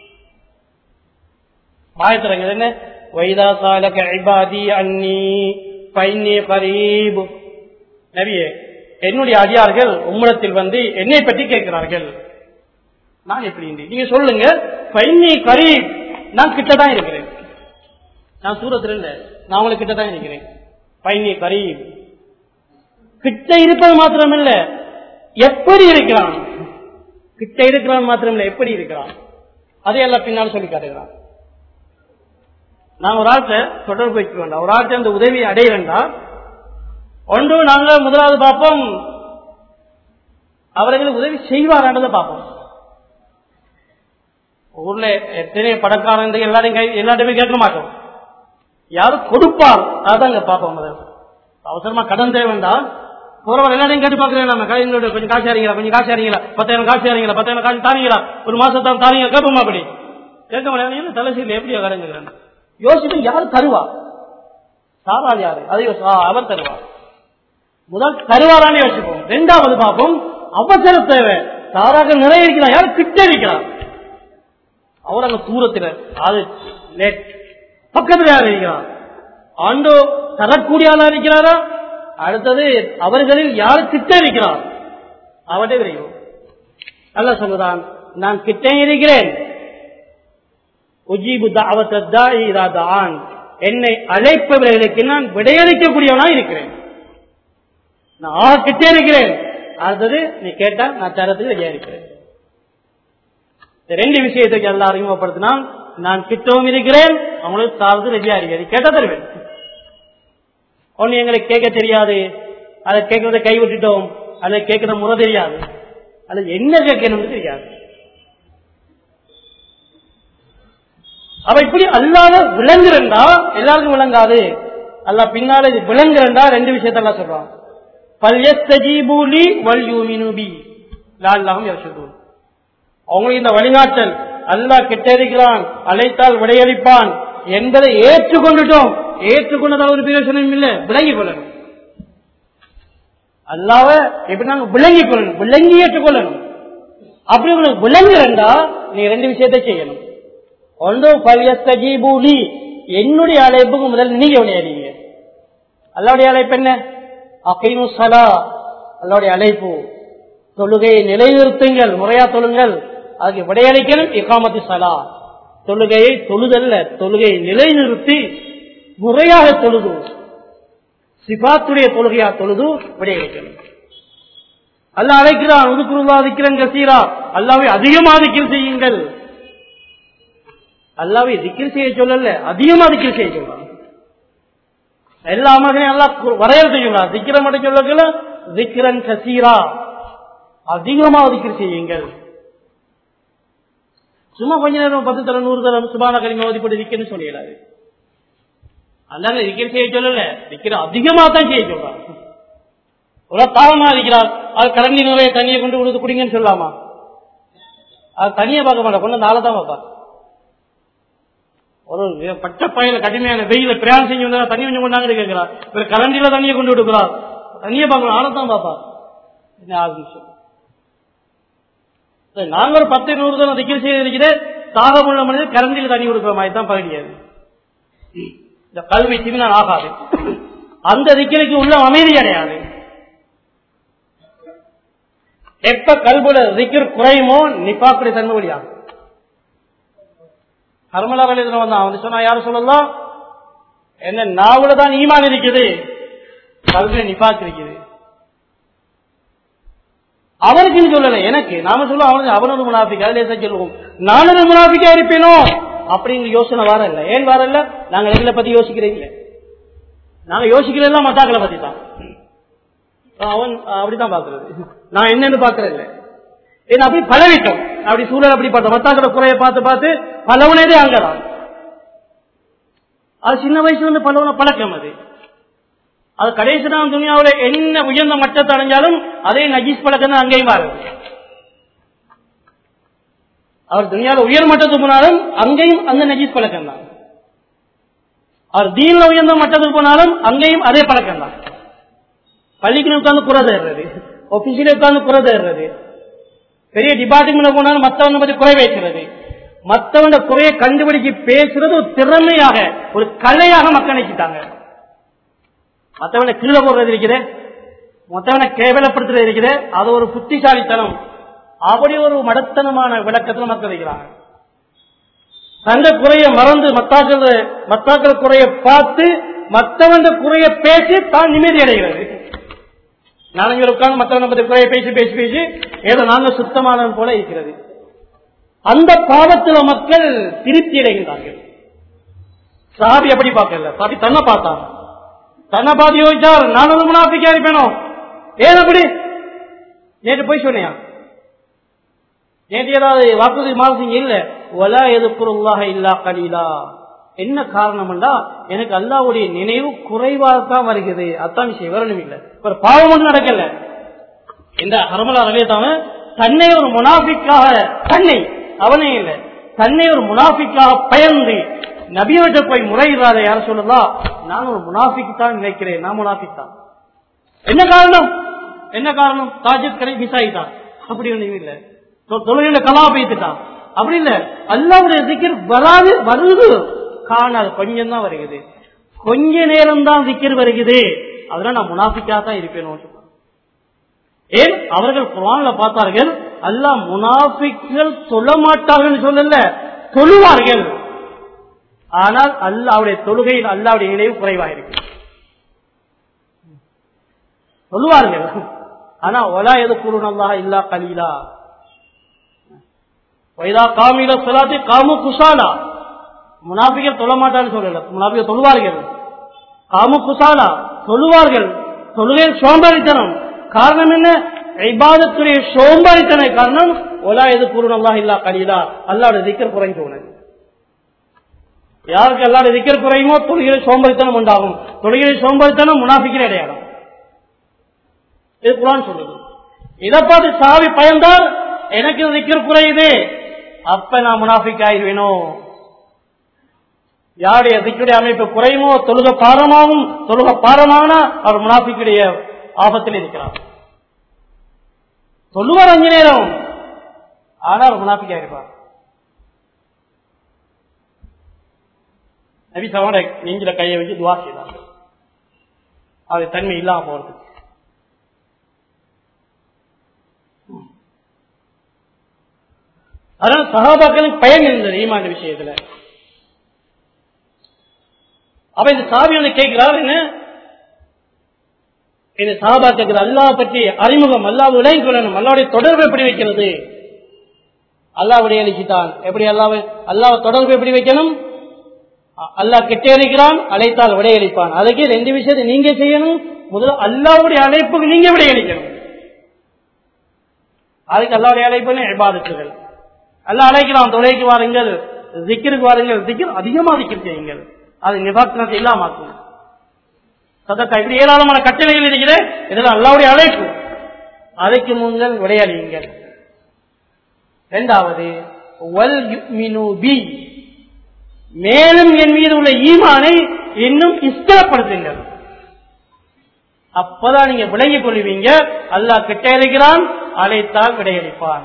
மாயத்திரங்க என்ன வைதா சாலக இபாதி அன்னி பைன்னி கரீப் நபியே என்னுடைய அடியார்கள் உம்மிடத்தில் வந்து என்னை பற்றி கேட்கிறார்கள் நான் எப்படி இருந்தேன்? நீங்க சொல்லுங்க பைன்னி கரீப் நான் கிட்ட தான் இருக்கிறேன் நான் சூரத்தில் இல்ல நான் உங்களுக்கு கிட்ட தான் இருக்கிறேன் பைன்னி கரீப் கிட்ட இருப்பது மாத்திரமில்ல எப்படி இருக்கிறான் கிட்ட இருக்கிறான் மாத்திரமில்ல எப்படி இருக்கிறான் அதையெல்லாம் பின்னால் சொல்லி காட்டுகிறான் நான் ஒரு ஆள்கிட்ட தொடர்பு வைக்க வேண்டாம் ஒரு ஆள்கிட்ட அந்த உதவி அடைய வேண்டாம் ஒன்று நாங்கள் முதலாவது பார்ப்போம் அவர்களுக்கு உதவி செய்வாரான்றதை பார்ப்போம் ஊர்ல எத்தனை பணக்காரன் எல்லாரையும் கை எல்லாத்தையுமே கேட்க மாட்டோம் யாரும் கொடுப்பார் அதாங்க பார்ப்போம் முதல்ல அவசரமா கடன் தேவை வேண்டாம் போறவர் எல்லாரையும் கேட்டு பாக்குறேன் நம்ம கைங்களோட கொஞ்சம் காசு அறிங்களா கொஞ்சம் காசு அறிங்களா பத்தாயிரம் காசு அறிங்களா பத்தாயிரம் காசு தாரீங்களா ஒரு மாசத்தான் தாரீங்க கேட்போமா அப்படி கேட்க முடியாது தலைசீல் எப்படியோ கடன் யோசிப்பு யாரு தருவா சாரால் யாரு அதை யோசி- ஆ, அவர் தருவார் முதல் தருவாரான்னு யோசிப்போம் ரெண்டாவது பார்ப்போம் அவசர தேவை தாராக நிறைய இருக்கிறார் யார் கிட்ட இருக்கிறார் அவர் அங்க தூரத்தில் அது லேட் பக்கத்தில் யார் இருக்கிறார் ஆண்டோ தரக்கூடிய ஆளா இருக்கிறாரா அடுத்தது அவர்களில் யார் கிட்ட இருக்கிறார் அவட்டே விரையும் அல்ல சொல்லுதான் நான் கிட்டே இருக்கிறேன் உஜீபு தாவத்தான் என்னை அழைப்பவர்களுக்கு நான் விடையளிக்கக்கூடியவனா இருக்கிறேன் நான் ஆக கிட்டே இருக்கிறேன் அடுத்தது நீ கேட்டா நான் தரத்துக்கு ரெடியா இருக்கிறேன் இந்த ரெண்டு விஷயத்துக்கு எல்லாம் அறிமுகப்படுத்தினா நான் கிட்டவும் இருக்கிறேன் அவங்களுக்கு தாரது ரெடியா இருக்கிறேன் கேட்டா தருவேன் ஒன்னு எங்களுக்கு கேட்க தெரியாது அதை கேட்கறத கை விட்டுட்டோம் அதை கேட்கிற முறை தெரியாது அது என்ன கேட்கணும்னு தெரியாது அவ இப்படி அல்லாத விளங்குறா எல்லாருக்கும் விளங்காது அல்ல பின்னால இது விளங்குறா ரெண்டு விஷயத்தெல்லாம் சொல்றான் பல்யஸ்தஜீபூலி வல்யூமினுபி லால்லாம் யோசிக்கும் அவங்களுக்கு இந்த வழிகாட்டல் அல்லாஹ் கிட்ட இருக்கிறான் அழைத்தால் விடையளிப்பான் என்பதை ஏற்றுக்கொண்டுட்டோம் ஏற்றுக்கொண்டதாக ஒரு பிரயோசனம் இல்லை விளங்கிக் கொள்ளணும் அல்லாவ எப்படி நாங்க விளங்கிக் கொள்ளணும் விளங்கி ஏற்றுக்கொள்ளணும் அப்படி உங்களுக்கு விளங்குறா நீ ரெண்டு விஷயத்தை செய்யணும் ஒன்று பல்யஸ்தஜீபூலி என்னுடைய அழைப்புக்கு முதல் நீங்க விளையாடுங்க அல்லாவுடைய அழைப்பு என்ன அகைனு சலா அல்லாவுடைய அழைப்பு தொழுகையை நிலைநிறுத்துங்கள் முறையா தொழுங்கள் அதுக்கு விடையளிக்கணும் இக்காமத்து சலா தொழுகையை தொழுதல்ல தொழுகையை நிலைநிறுத்தி முறையாக தொழுது சிபாத்துடைய தொழுகையா தொழுது விடையளிக்கணும் அல்ல அழைக்கிறான் உதுக்குருவா திக்கிறன் கசீரா அல்லாவை அதிகமா திக்கில் செய்யுங்கள் அல்லாவை திக்கில் செய்ய சொல்லல அதிகமா திக்கில் செய்ய சொல்றான் எல்லா மகனையும் எல்லாம் வரையறுத்து சொல்றான் திக்கிற மட்டும் சொல்லல திக்கிரன் கசீரா அதிகமா திக்கில் செய்யுங்கள் சும்மா கொஞ்ச நேரம் பத்து தரம் நூறு தரம் சுபான கரிம ஓதிப்பட்டு திக்கன்னு சொல்லிடாது அல்லாத திக்கிற செய்ய சொல்லல திக்கிற அதிகமா தான் செய்ய சொல்றான் ஒரு தாகமா இருக்கிறார் அது கரண்டி நிறைய தண்ணியை கொண்டு கொடுத்து குடிங்கன்னு சொல்லலாமா அது தனியா பார்க்க மாட்டா கொண்டு நாளை தான் பார்ப்பா ஒரு பட்ட பயில கடுமையான வெயில பிரயாணம் செஞ்சு வந்தா தண்ணி கொஞ்சம் கொண்டாங்க கேட்கிறார் இவர் கரண்டில தண்ணியை கொண்டு விடுக்கிறார் தண்ணியை பார்க்கணும் ஆளை தான் பார்ப்பா என்ன ஆறு நிமிஷம் நாங்க ஒரு பத்து நூறு தான் திக்கல் செய்ய இருக்கிறேன் தாகமுள்ள மனிதர் கரண்டில் தண்ணி கொடுக்குற மாதிரி தான் பகுதியாது இந்த கல்வி சிவினால் ஆகாது அந்த திக்கலுக்கு உள்ள அமைதி அடையாது எப்ப கல்புல திக்கர் குறையுமோ நிப்பாக்குடைய தன்மை வழியாகும் கர்மலா வழியில் வந்தான் அவன் சொன்னா யாரும் சொல்லலாம் என்ன நாவுல தான் ஈமான் இருக்குது கல்வியில நிப்பாக்கு இருக்குது அவனுக்குன்னு சொல்லல எனக்கு நாம சொல்ல அவனுக்கு அவனோட முனாபிக் அதுல சொல்லுவோம் நானொரு முனாபிக்கா இருப்பேனோ அப்படிங்கிற யோசனை வர இல்ல ஏன் வர இல்ல நாங்க எங்களை பத்தி யோசிக்கிறீங்க நாங்க யோசிக்கிறதெல்லாம் மத்தாக்களை பத்தி தான் அவன் அப்படித்தான் பாக்குறது நான் என்னன்னு பாக்குறது இல்லை ஏன்னா அப்படி பழவிட்டோம் அப்படி சூழல் அப்படி பார்த்தோம் மத்தாக்களை குறைய பார்த்து பார்த்து பலவனதே அங்கதான் அது சின்ன வயசுல இருந்து பலவன பழக்கம் அது அது கடைசி தான் துணியாவில் என்ன உயர்ந்த மட்டத்தை அடைஞ்சாலும் அதே நஜீஸ் பழக்கம் தான் அங்கேயும் மாறும் அவர் துணியாவில் உயர் மட்டத்துக்கு போனாலும் அங்கேயும் அந்த நஜீஸ் பழக்கம் தான் அவர் தீன்ல உயர்ந்த மட்டத்துக்கு போனாலும் அங்கேயும் அதே பழக்கம் தான் பள்ளிக்கு உட்கார்ந்து குறை தேடுறது ஆபீஸ்ல உட்கார்ந்து குறை தேடுறது பெரிய டிபார்ட்மெண்ட் போனாலும் மற்றவங்க பத்தி குறை வைக்கிறது மற்றவங்க குறையை கண்டுபிடிச்சு பேசுறது ஒரு திறமையாக ஒரு கலையாக மக்கள் நினைச்சிட்டாங்க மற்றவனை கீழே போடுறது இருக்குது மற்றவனை கேவலப்படுத்துறது இருக்குது அது ஒரு புத்திசாலித்தனம் அப்படி ஒரு மடத்தனமான விளக்கத்தில் மக்கள் வைக்கிறாங்க தந்த குறைய மறந்து மத்தாக்கள் மத்தாக்கள் குறைய பார்த்து மற்றவன் குறைய பேசி தான் நிம்மதி அடைகிறது நாளைக்கு உட்கார்ந்து மற்றவனை பத்தி குறைய பேசி பேசி பேசி ஏதோ நாங்க சுத்தமானவன் போல இருக்கிறது அந்த பாவத்தில் மக்கள் திருப்தி அடைகின்றார்கள் சாபி அப்படி பார்க்கல சாபி தன்னை பார்த்தான் தன்னை பார்த்து யோசிச்சார் நான் ஒரு முனாஃபிக்கா இருப்பேனும் ஏன் அப்படி நேற்று போய் சொன்னியா நேற்று ஏதாவது வாக்குறுதி மாதம் இல்ல ஒலா எதுக்குருல்லாக இல்லா கலீலா என்ன காரணம்டா எனக்கு அல்லாவுடைய நினைவு குறைவாகத்தான் வருகிறது அத்தான் விஷயம் வரணும் இல்லை ஒரு பாவம் ஒன்றும் நடக்கல இந்த ஹரமலா ரவியத்தாம தன்னை ஒரு முனாஃபிக்காக தன்னை அவனே இல்லை தன்னை ஒரு முனாஃபிக்காக பயந்து நபியோட்ட போய் முறையிடாத யார சொல்லலாம் நான் ஒரு முனாஃபிக்கு தான் நினைக்கிறேன் நான் முனாஃபிக் தான் என்ன காரணம் என்ன காரணம் தாஜத் கடை மிஸ் ஆகிட்டான் அப்படி ஒண்ணும் இல்ல தொ- தொழுகையில கலா பெய்த்துட்டான் அப்படி இல்ல அல்லாவுடைய திக்கர் வராது வருது காணாது கொஞ்சம் தான் வருகிறது கொஞ்ச நேரம் தான் திக்கர் வருகிறது அதெல்லாம் நான் முனாஃபிக்கா தான் இருப்பேன் ஏன் அவர்கள் குரான்ல பார்த்தார்கள் அல்லாஹ் முனாஃபிக்கள் சொல்ல மாட்டார்கள் சொல்லல தொழுவார்கள் ஆனால் அல்லாவுடைய தொழுகையில் அல்லாவுடைய நினைவு குறைவாக இருக்கு சொல்லுவார்கள் ஆனா ஒலா எது குருநல்லா இல்லா கலீலா வைதா காமில சொல்லாத்தி காமு குசாலா முனாபிகள் தொழ மாட்டான்னு சொல்லல முனாபிகள் தொழுவார்கள் காமு குசாலா தொழுவார்கள் தொழுகையில் சோம்பேறித்தனம் காரணம் என்ன இபாதத்துடைய சோம்பேறித்தன காரணம் ஒலா எது குருநல்லா இல்லா கலீலா அல்லாவுடைய திக்கர் குறைந்து உனக்கு யாருக்கு அல்லாவுடைய திக்கர் குறையுமோ தொழுகையில் சோம்பேறித்தனம் உண்டாகும் தொழுகையில் சோம்பேறித்தனம் முனாபிக்கிற அடையாளம் இது குரான் சொல்லுது இதை பார்த்து சாவி பயந்தால் எனக்கு திக்கர் குறையுது அப்ப நான் முனாஃபிக் ஆயிடுவேனோ யாருடைய திக்குடைய அமைப்பு குறையுமோ தொழுக பாரமாகும் தொழுக பாரமானா அவர் முனாஃபிக்குடைய ஆபத்தில் இருக்கிறார் சொல்லுவார் அஞ்சு நேரம் ஆனா அவர் முனாஃபிக் ஆயிருப்பார் நபி சவாட நெஞ்சில கையை வச்சு துவா செய்தார் அது தன்மை இல்லாம போறது அதனால சகாபாக்களுக்கு பயன் இருந்தது ஈமான் விஷயத்துல அப்ப இந்த சாவி வந்து கேட்கிறார் என்ன இந்த சகாபா கேட்கிறது அல்லாஹ் பற்றி அறிமுகம் அல்லாஹ் விளங்கி கொள்ளணும் அல்லாவுடைய தொடர்பு எப்படி வைக்கிறது அல்லாவுடைய எழுச்சித்தான் எப்படி அல்லாஹ் அல்லாஹ் தொடர்பு எப்படி வைக்கணும் அ- அல்லாஹ் கிட்டே இருக்கிறான் அழைத்தால் விடையளிப்பான் அதுக்கு ரெண்டு விஷயத்தை நீங்க செய்யணும் முதல்ல அல்லாவுடைய அழைப்புக்கு நீங்க விடையளிக்கணும் அதுக்கு அல்லாவுடைய அழைப்பு இபாதத்துகள் அல்லாஹ் அழைக்கிறான் தொலைக்கு வாருங்கள் திக்கிற்கு வாருங்கள் திக்கிர் அதிகமா திக்கிர் செய்யுங்கள் அது நிபாத்தனத்தை இல்லாமாக்கும் சதக்கா இப்படி ஏராளமான கட்டளைகள் இருக்கிற இதெல்லாம் அல்லாவுடைய அழைப்பு அதுக்கு முன்கள் விளையாடுங்கள் இரண்டாவது வல் யுமினு பி மேலும் என் மீது உள்ள ஈமானை இன்னும் இஷ்டப்படுத்துங்கள் அப்பதான் நீங்க விளங்கிக் கொள்வீங்க அல்லாஹ் கிட்ட இருக்கிறான் அழைத்தால் விடையளிப்பான்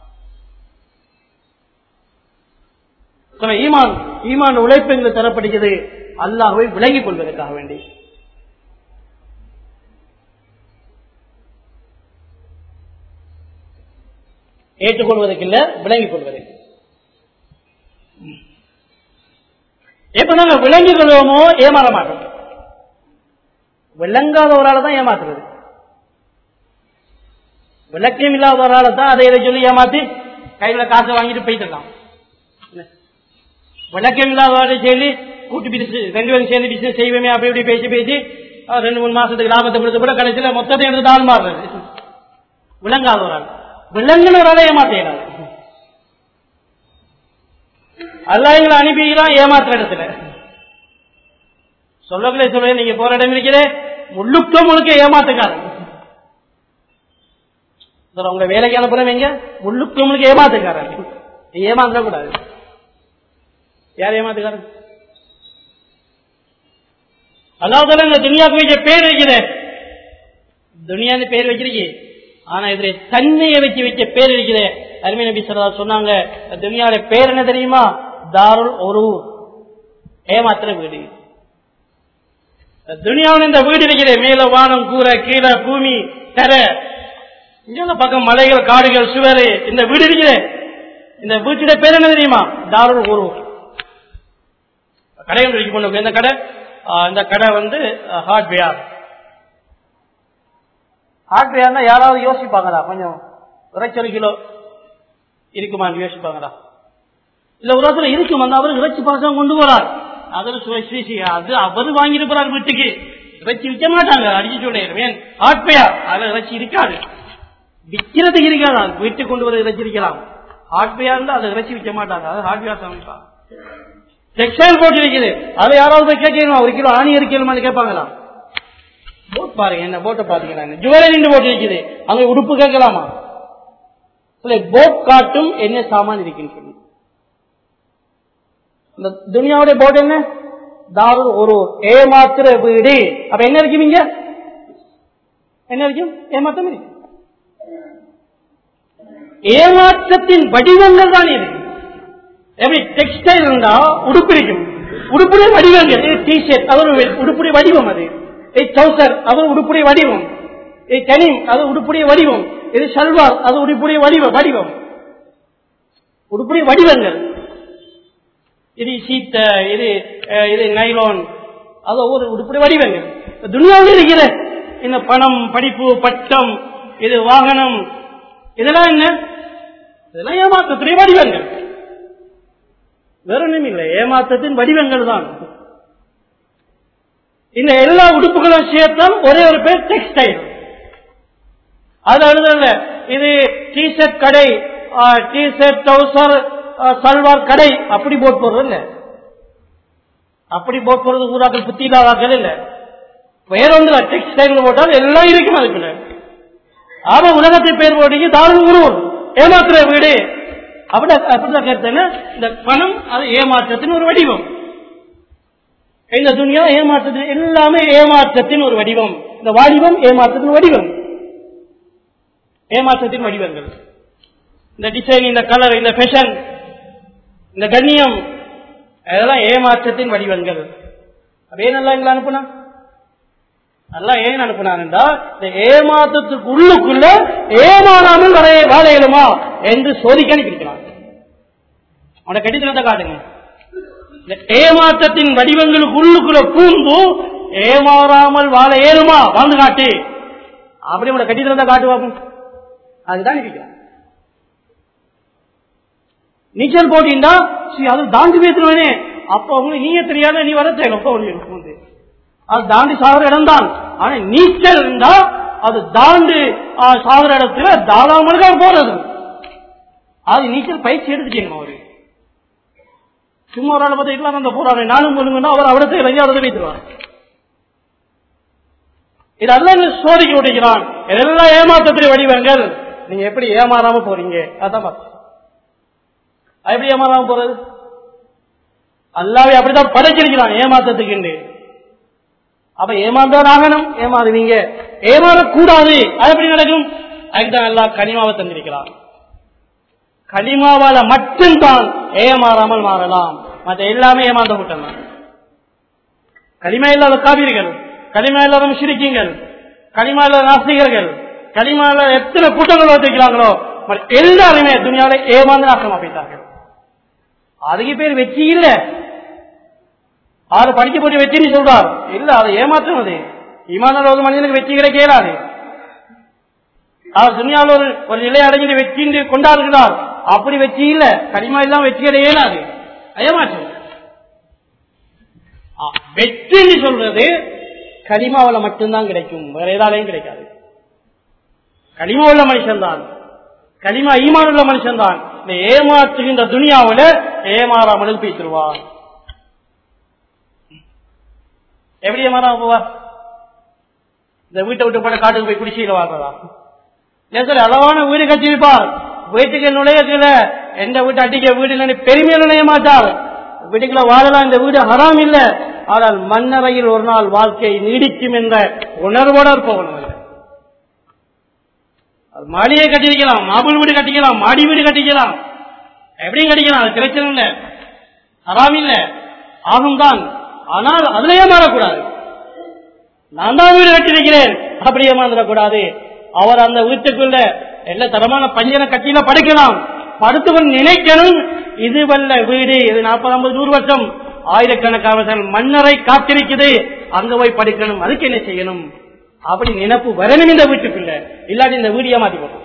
சொல்ல, ஈமான் ஈமான் உழைப்பு எங்களுக்கு தரப்படுகிறது அல்லாஹ்வை விளங்கிக் கொள்வதற்காக வேண்டி ஏற்றுக்கொள்வதற்கு இல்ல விளங்கிக் கொள்வதற்கு எப்ப நாங்க விளங்கிக் கொள்வோமோ ஏமாற மாட்டோம் விளங்காத ஒரு ஆளை தான் ஏமாத்துறது விளக்கியம் இல்லாத ஒரு ஆளை தான் அதை இதை சொல்லி ஏமாத்தி கையில காசை வாங்கிட்டு போயிட்டு விளக்கம் இல்லாத சொல்லி கூட்டு பிசினஸ் ரெண்டு பேரும் சேர்ந்து பிசினஸ் செய்வோமே அப்படி இப்படி பேசி பேசி அஹ், ரெண்டு மூணு மாசத்துக்கு லாபத்தை கொடுத்து கூட கடைசியில மொத்தத்தை எடுத்து தாள் மாறுறது விளங்காத ஒரு ஆள் விளங்குன ஒரு ஆளை ஏமாத்தேன் அல்ல எங்களை அனுப்பிக்கிறான் ஏமாத்துற இடத்துல சொல்லவில்லை சொல்ல நீங்க போற இடம் இருக்கிறே முழுக்க முழுக்க ஏமாத்துக்காரன் சார் உங்க வேலைக்கு அனுப்புறவங்க முழுக்க முழுக்க ஏமாத்துக்காரன் நீங்க ஏமாத்த கூடாது யார் ஏமாத்துக்காரன் அல்லாஹ் இந்த துனியாவுக்கு வைக்க பேர் வைக்கிற துனியான்னு பேர் வச்சிருக்கே ஆனா இதுல தன்மையை வச்சு வைக்க பேர் வைக்கிற அருமை நபி சொல்லா சொன்னாங்க துனியாவோட பேர் என்ன தெரியுமா தாருல் ஒரு ஏமாத்திர வீடு துனியாவில் இந்த வீடு இருக்கிற மேல வானம் கூரை கீழே பூமி தரை இங்க பக்கம் மலைகள் காடுகள் சுவர் இந்த வீடு இருக்கிற இந்த வீட்டுடைய பேர் என்ன தெரியுமா தாருல் ஒரு கடை ஒன்று இருக்கு பொண்ணுக்கு இந்த கடை ஆ, இந்த கடை வந்து ஹார்ட்வேர் ஹார்ட்வேர்னா யாராவது யோசிப்பாங்களா கொஞ்சம் இறைச்சல் கிலோ இருக்குமான்னு யோசிப்பாங்களா இல்ல ஒரு இடத்துல இருக்கும் அந்த அவர் இறைச்சி பாசம் கொண்டு போறார் அதில் சுவைசி அது அவர் வாங்கிட்டு போறார் வீட்டுக்கு இறைச்சி விற்க மாட்டாங்க அடிச்சு சொல்லேன் ஹார்ட்வேர் அதுல இறைச்சி இருக்காது விற்கிறதுக்கு இருக்காது வீட்டுக்கு கொண்டு வர இறைச்சி இருக்கலாம் ஹார்ட்வேர் இருந்தா அதை இறைச்சி விற்க மாட்டாங்க அது ஹார்ட்வேர் சமைப்பாங்க டெக்ஸ்டைல் போட்டு இருக்குது அதை யாராவது போய் கேட்கணுமா ஒரு கிலோ ஆணி இருக்கணுமான்னு கேட்பாங்களா போட் பாருங்க என்ன போட்டை பாத்தீங்கன்னா ஜுவலரி போட்டு இருக்குது அங்க உடுப்பு கேட்கலாமா இல்ல போட் காட்டும் என்ன சாமான் இருக்குன்னு சொல்லி இந்த துனியாவுடைய போட் என்ன தாரு ஒரு ஏமாத்திர வீடு அப்ப என்ன இருக்குவீங்க என்ன இருக்கும் ஏமாற்றம் இருக்கு ஏமாற்றத்தின் வடிவங்கள் தான் இது எப்படி டெக்ஸ்டைல் இருந்தா உடுப்பு இருக்கும் உடுப்புடைய வடிவங்கள் டிஷர்ட் அது ஒரு உடுப்புடைய வடிவம் அது சௌசர் அது உடுப்புடைய வடிவம் கனிம் அது உடுப்புடைய வடிவம் இது சல்வார் அது உடுப்புடைய வடிவம் வடிவம் உடுப்புடைய வடிவங்கள் இது சீத்த இது அஹ், இது நைலான் அது ஒவ்வொரு உடுப்புடைய வடிவங்கள் துனியாவில் இருக்கிற இந்த பணம் படிப்பு பட்டம் இது வாகனம் இதெல்லாம் என்ன இதெல்லாம் ஏமாற்றத்துடைய வடிவங்கள் வேற ஒண்ணும் இல்லை ஏமாற்றத்தின் வடிவங்கள் தான் இந்த எல்லா உடுப்புகளும் சேர்த்தால் ஒரே ஒரு பேர் டெக்ஸ்டைல் அது எழுதல இது டிஷர்ட் கடை டிஷர்ட் டவுசர் சல்வார் கடை அப்படி போட் போடுறது இல்ல அப்படி போட் போடுறது ஊராக்கள் புத்தி இல்லாதாக்கள் இல்ல வேற ஒன்று டெக்ஸ்டைல் போட்டால் எல்லாம் இருக்கும் அதுக்குள்ள ஆனா உலகத்தை பேர் போட்டீங்க தாழ்வு உருவம் ஏமாத்துற வீடு அப்படி அப்படிதான் கருத்து இந்த பணம் அது ஏமாற்றத்தின் ஒரு வடிவம் இந்த துணியா ஏமாற்றத்தின் எல்லாமே ஏமாற்றத்தின் ஒரு வடிவம் இந்த வடிவம் ஏமாற்றத்தின் வடிவம் ஏமாற்றத்தின் வடிவங்கள் இந்த டிசைன் இந்த கலர் இந்த ஃபேஷன் இந்த கண்ணியம் அதெல்லாம் ஏமாற்றத்தின் வடிவங்கள் அப்படியே நல்லா எங்களை அனுப்புனா நல்லா ஏன் அனுப்புனாருண்டா இந்த ஏமாற்றத்துக்கு உள்ளுக்குள்ள ஏமாறாமல் வரைய வாழ இயலுமா என்று சோதிக்க அனுப்பியிருக்கிறான் அவனை கடிதத்தை காட்டுங்க இந்த ஏமாற்றத்தின் வடிவங்களுக்கு உள்ளுக்குள்ள பூந்து ஏமாறாமல் வாழ இயலுமா வாழ்ந்து காட்டு அப்படி உங்களை கடிதத்தை காட்டு பார்ப்போம் அதுதான் இருக்கிறான் நீச்சல் போட்டின்னா சரி அது தாண்டி பேசுறவனே அப்ப உங்களுக்கு நீங்க தெரியாத நீ வர தேவை வந்து அது தாண்டி சாகிற இடம் தான் ஆனா நீச்சல் இருந்தா அது தாண்டி ஆ, சாகிற இடத்துல தாராளமாக போறது அது நீச்சல் பயிற்சி எடுத்துட்டீங்க அவரு சும்மா ஒரு ஆள் பார்த்துக்கலாம் அந்த போறாரு நானும் சொல்லுங்கன்னா அவர் அவரத்தை இறங்கி அவரதை வைத்துருவார் இது அல்ல சோதிக்க விட்டுக்கிறான் இதெல்லாம் ஏமாற்றத்திலே வடிவங்கள் நீங்க எப்படி ஏமாறாம போறீங்க அதான் பார்த்தேன் அது எப்படி ஏமாறாம போறது அல்லாவே அப்படித்தான் படைச்சிருக்கிறான் ஏமாத்தத்துக்கு அப்ப ஏமாந்தான் ஆகணும் ஏமாறுவீங்க ஏமாறக்கூடாது அது எப்படி நடக்கும் அதுக்குதான் எல்லாம் கனிமாவை தந்திருக்கிறான் கனிமாவால மட்டும்தான் ஏமாறாமல் மாறலாம் மற்ற எல்லாமே ஏமாந்த கூட்டம் தான் களிமா இல்லாத காவிரிகள் களிமா இல்லாத முஷிரிக்கீங்கள் களிமா இல்லாத நாஸ்திகர்கள் களிமா இல்லாத எத்தனை கூட்டங்கள் வச்சிருக்கிறாங்களோ மற்ற எல்லாருமே துணியால ஏமாந்து நாசமா போயிட்டார்கள் அதுக்கு பேர் வெற்றி இல்ல ஆறு படிக்க போட்டு வெற்றின்னு சொல்றார் இல்ல அதை ஏமாற்றம் அது இமான ஒரு மனிதனுக்கு வெற்றி கிடைக்க இயலாது அவர் துணியாவில் ஒரு ஒரு நிலை அடைஞ்சிட்டு வெற்றி கொண்டாடுகிறார் அப்படி வெற்றி இல்ல கனிமா எல்லாம் வெற்றி அடைய இயலாது ஏமாற்றம் ஆ, வெற்றின்னு சொல்றது கனிமாவில மட்டும்தான் கிடைக்கும் வேற ஏதாலையும் கிடைக்காது கனிமா உள்ள மனுஷன் தான் கனிமா ஈமான் உள்ள மனுஷன் தான் இந்த ஏமாற்றுகின்ற துனியாவில ஏமாறாமல் பேசிடுவார் எப்படி ஏமாறாம போவார் இந்த வீட்டை விட்டு போன காட்டுக்கு போய் குடிசையில வாழ்றதா நேசர் அளவான வீடு கட்டியிருப்பார் வீட்டுக்கு நுழையத்துல எந்த வீட்டு அடிக்க வீடு இல்லைன்னு பெருமையை நுழைய மாட்டார் வீட்டுக்குள்ள வாழலாம் இந்த வீடு ஹராம் இல்ல ஆனால் மன்னரையில் ஒரு நாள் வாழ்க்கை நீடிக்கும் என்ற உணர்வோட போகணும் அதுல. அது மாடியை கட்டிக்கலாம் மாபுல் வீடு கட்டிக்கலாம் மாடி வீடு கட்டிக்கலாம் எப்படியும் கட்டிக்கலாம் அது பிரச்சனை இல்லை ஹராம் இல்ல ஆகும் தான் ஆனால் அதுலயே மாறக்கூடாது நான் தான் வீடு கட்டிருக்கிறேன் அப்படி ஏமாந்துடக்கூடாது அவர் அந்த வீட்டுக்குள்ள எல்லா தரமான பஞ்சன கட்டியில படுக்கலாம் படுத்தவன் நினைக்கணும் இது வல்ல வீடு இது நாற்பது ஐம்பது நூறு வருஷம் ஆயிரக்கணக்கான மன்னரை காத்திருக்குது அங்க போய் படிக்கணும் அதுக்கு என்ன செய்யணும் அப்படி நினைப்பு வரணும் இந்த வீட்டுக்குள்ள இல்லாட்டி இந்த வீடு ஏமாத்தி போடும்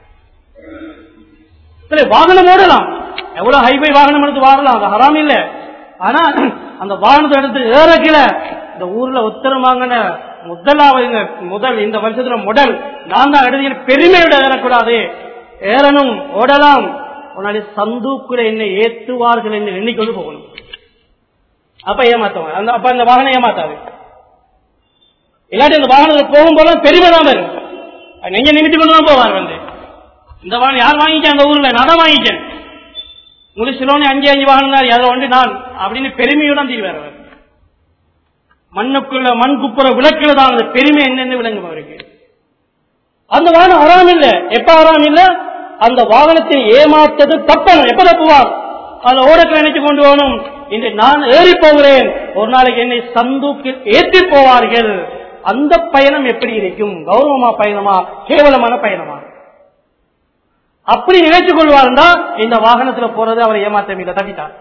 சரி வாகனம் ஓடலாம் எவ்வளவு ஹைவே வாகனம் எடுத்து வாழலாம் அது ஹராம் இல்ல ஆனா அந்த வாகனத்தை எடுத்து ஏறக்கல இந்த ஊர்ல உத்தரம் வாங்கின முதலாவது முதல் இந்த வருஷத்துல முதல் நான் தான் எழுதிய பெருமையோட ஏறக்கூடாது ஏறணும் ஓடலாம் உன்னாடி சந்தூக்குல என்ன ஏத்துவார்கள் என்று எண்ணிக்கொண்டு போகணும் அப்ப ஏமாத்தவன் அந்த அப்ப அந்த வாகனம் ஏமாத்தாது இல்லாட்டி அந்த வாகனத்தில் போகும்போது பெருமை தான் வரும் அது நெஞ்ச நிமித்தி கொண்டு தான் போவார் வந்து இந்த வாகனம் யார் வாங்கிட்டேன் அந்த ஊர்ல நான் தான் வாங்கிட்டேன் முடிச்சிலோன்னு அஞ்சு அஞ்சு வாகனம் தான் அதில் ஒன்று நான் அப்படின்னு பெருமையுடன் தீர்வார் அவர் மண்ணுக்குள்ள மண் குப்புற விளக்குல தான் அந்த பெருமை என்னென்னு விளங்கும் அவருக்கு அந்த வாகனம் அறாம் இல்ல எப்ப அறாம் இல்ல அந்த வாகனத்தை ஏமாத்தது தப்பணும் எப்ப தப்புவான் அதுல ஓடத்தில் நினைச்சு கொண்டு போகணும் இன்று நான் ஏறி போகிறேன் ஒரு நாளைக்கு என்னை சந்தூக்கில் ஏற்றி போவார்கள் அந்த பயணம் எப்படி இருக்கும் கௌரவமா பயணமா கேவலமான பயணமா அப்படி நினைத்துக் கொள்வார்னா இந்த வாகனத்துல போறது அவரை ஏமாற்றம் இல்லை தப்பிட்டார்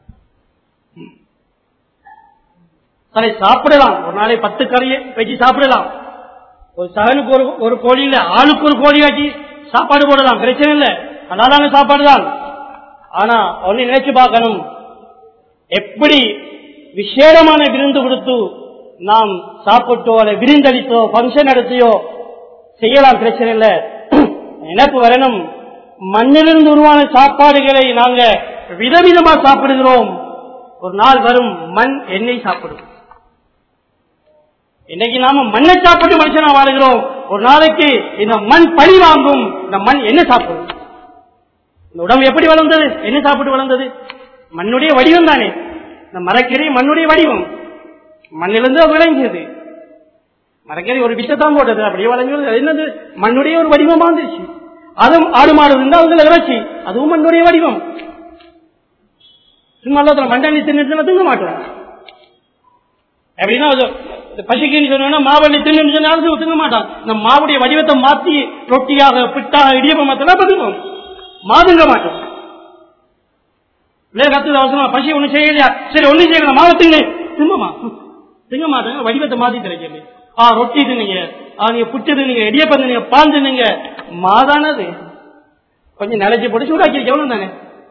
சரி சாப்பிடலாம் ஒரு நாளை பத்து கறியை வச்சு சாப்பிடலாம் ஒரு சகனுக்கு ஒரு ஒரு கோழியில ஆளுக்கு ஒரு கோழி வச்சு சாப்பாடு போடலாம் பிரச்சனை இல்லை நல்லாதான சாப்பாடு தான் ஆனா ஒன்னு நினைச்சு பார்க்கணும் எப்படி விசேடமான விருந்து கொடுத்து நாம் சாப்பிட்டோ அல்ல விருந்தளித்தோ பங்கன் நடத்தியோ செய்யலாம் பிரச்சனை இல்லை நினைப்பு வரணும் மண்ணிலிருந்து உருவான சாப்பாடுகளை நாங்க விதவிதமா சாப்பிடுகிறோம் ஒரு நாள் வரும் மண் எண்ணெய் சாப்பிடும் இன்னைக்கு நாம மண்ணை சாப்பிட்டு மனுஷனா வாழுகிறோம் ஒரு நாளைக்கு இந்த மண் பழி வாங்கும் இந்த மண் என்ன சாப்பிடும் இந்த உடம்பு எப்படி வளர்ந்தது என்ன சாப்பிட்டு வளர்ந்தது மண்ணுடைய வடிவம் தானே இந்த மரக்கறி மண்ணுடைய வடிவம் மண்ணிலிருந்து அது விளங்கியது மரக்கறி ஒரு விட்டத்தான் போட்டது அப்படியே வளர்ந்தது அது என்னது மண்ணுடைய ஒரு வடிவமா இருந்துச்சு அதுவும் ஆடு மாடு இருந்தா அதுல இறைச்சி அதுவும் மண்ணுடைய வடிவம் சும்மா அல்லத்துல மண்டனி தின்னு திங்க மாட்டோம் எப்படின்னா அது பசிக்குன்னு சொன்னா மாவள்ளி தின்னு சொன்னாலும் திங்க மாட்டான் இந்த மாவுடைய வடிவத்தை மாத்தி ரொட்டியாக பிட்டாக இடியப்ப மாத்தலாம் பதுவோம் மாதுங்க மாட்டோம் இல்லையா கத்து அவசரமா பசி ஒண்ணு செய்யலையா சரி ஒண்ணு செய்யல மாவை திங்க திங்கமா திங்க மாட்டாங்க வடிவத்தை மாத்தி தரீங்க ஆ ரொட்டி தின்னீங்க ஆ நீங்க புட்டு தின்னீங்க இடியப்பம் தின்னீங்க பால் தின்னீங்க மாதானது கொஞ்சம் நிலைச்சு போட்டு சூடாக்கி எவ்வளவு தானே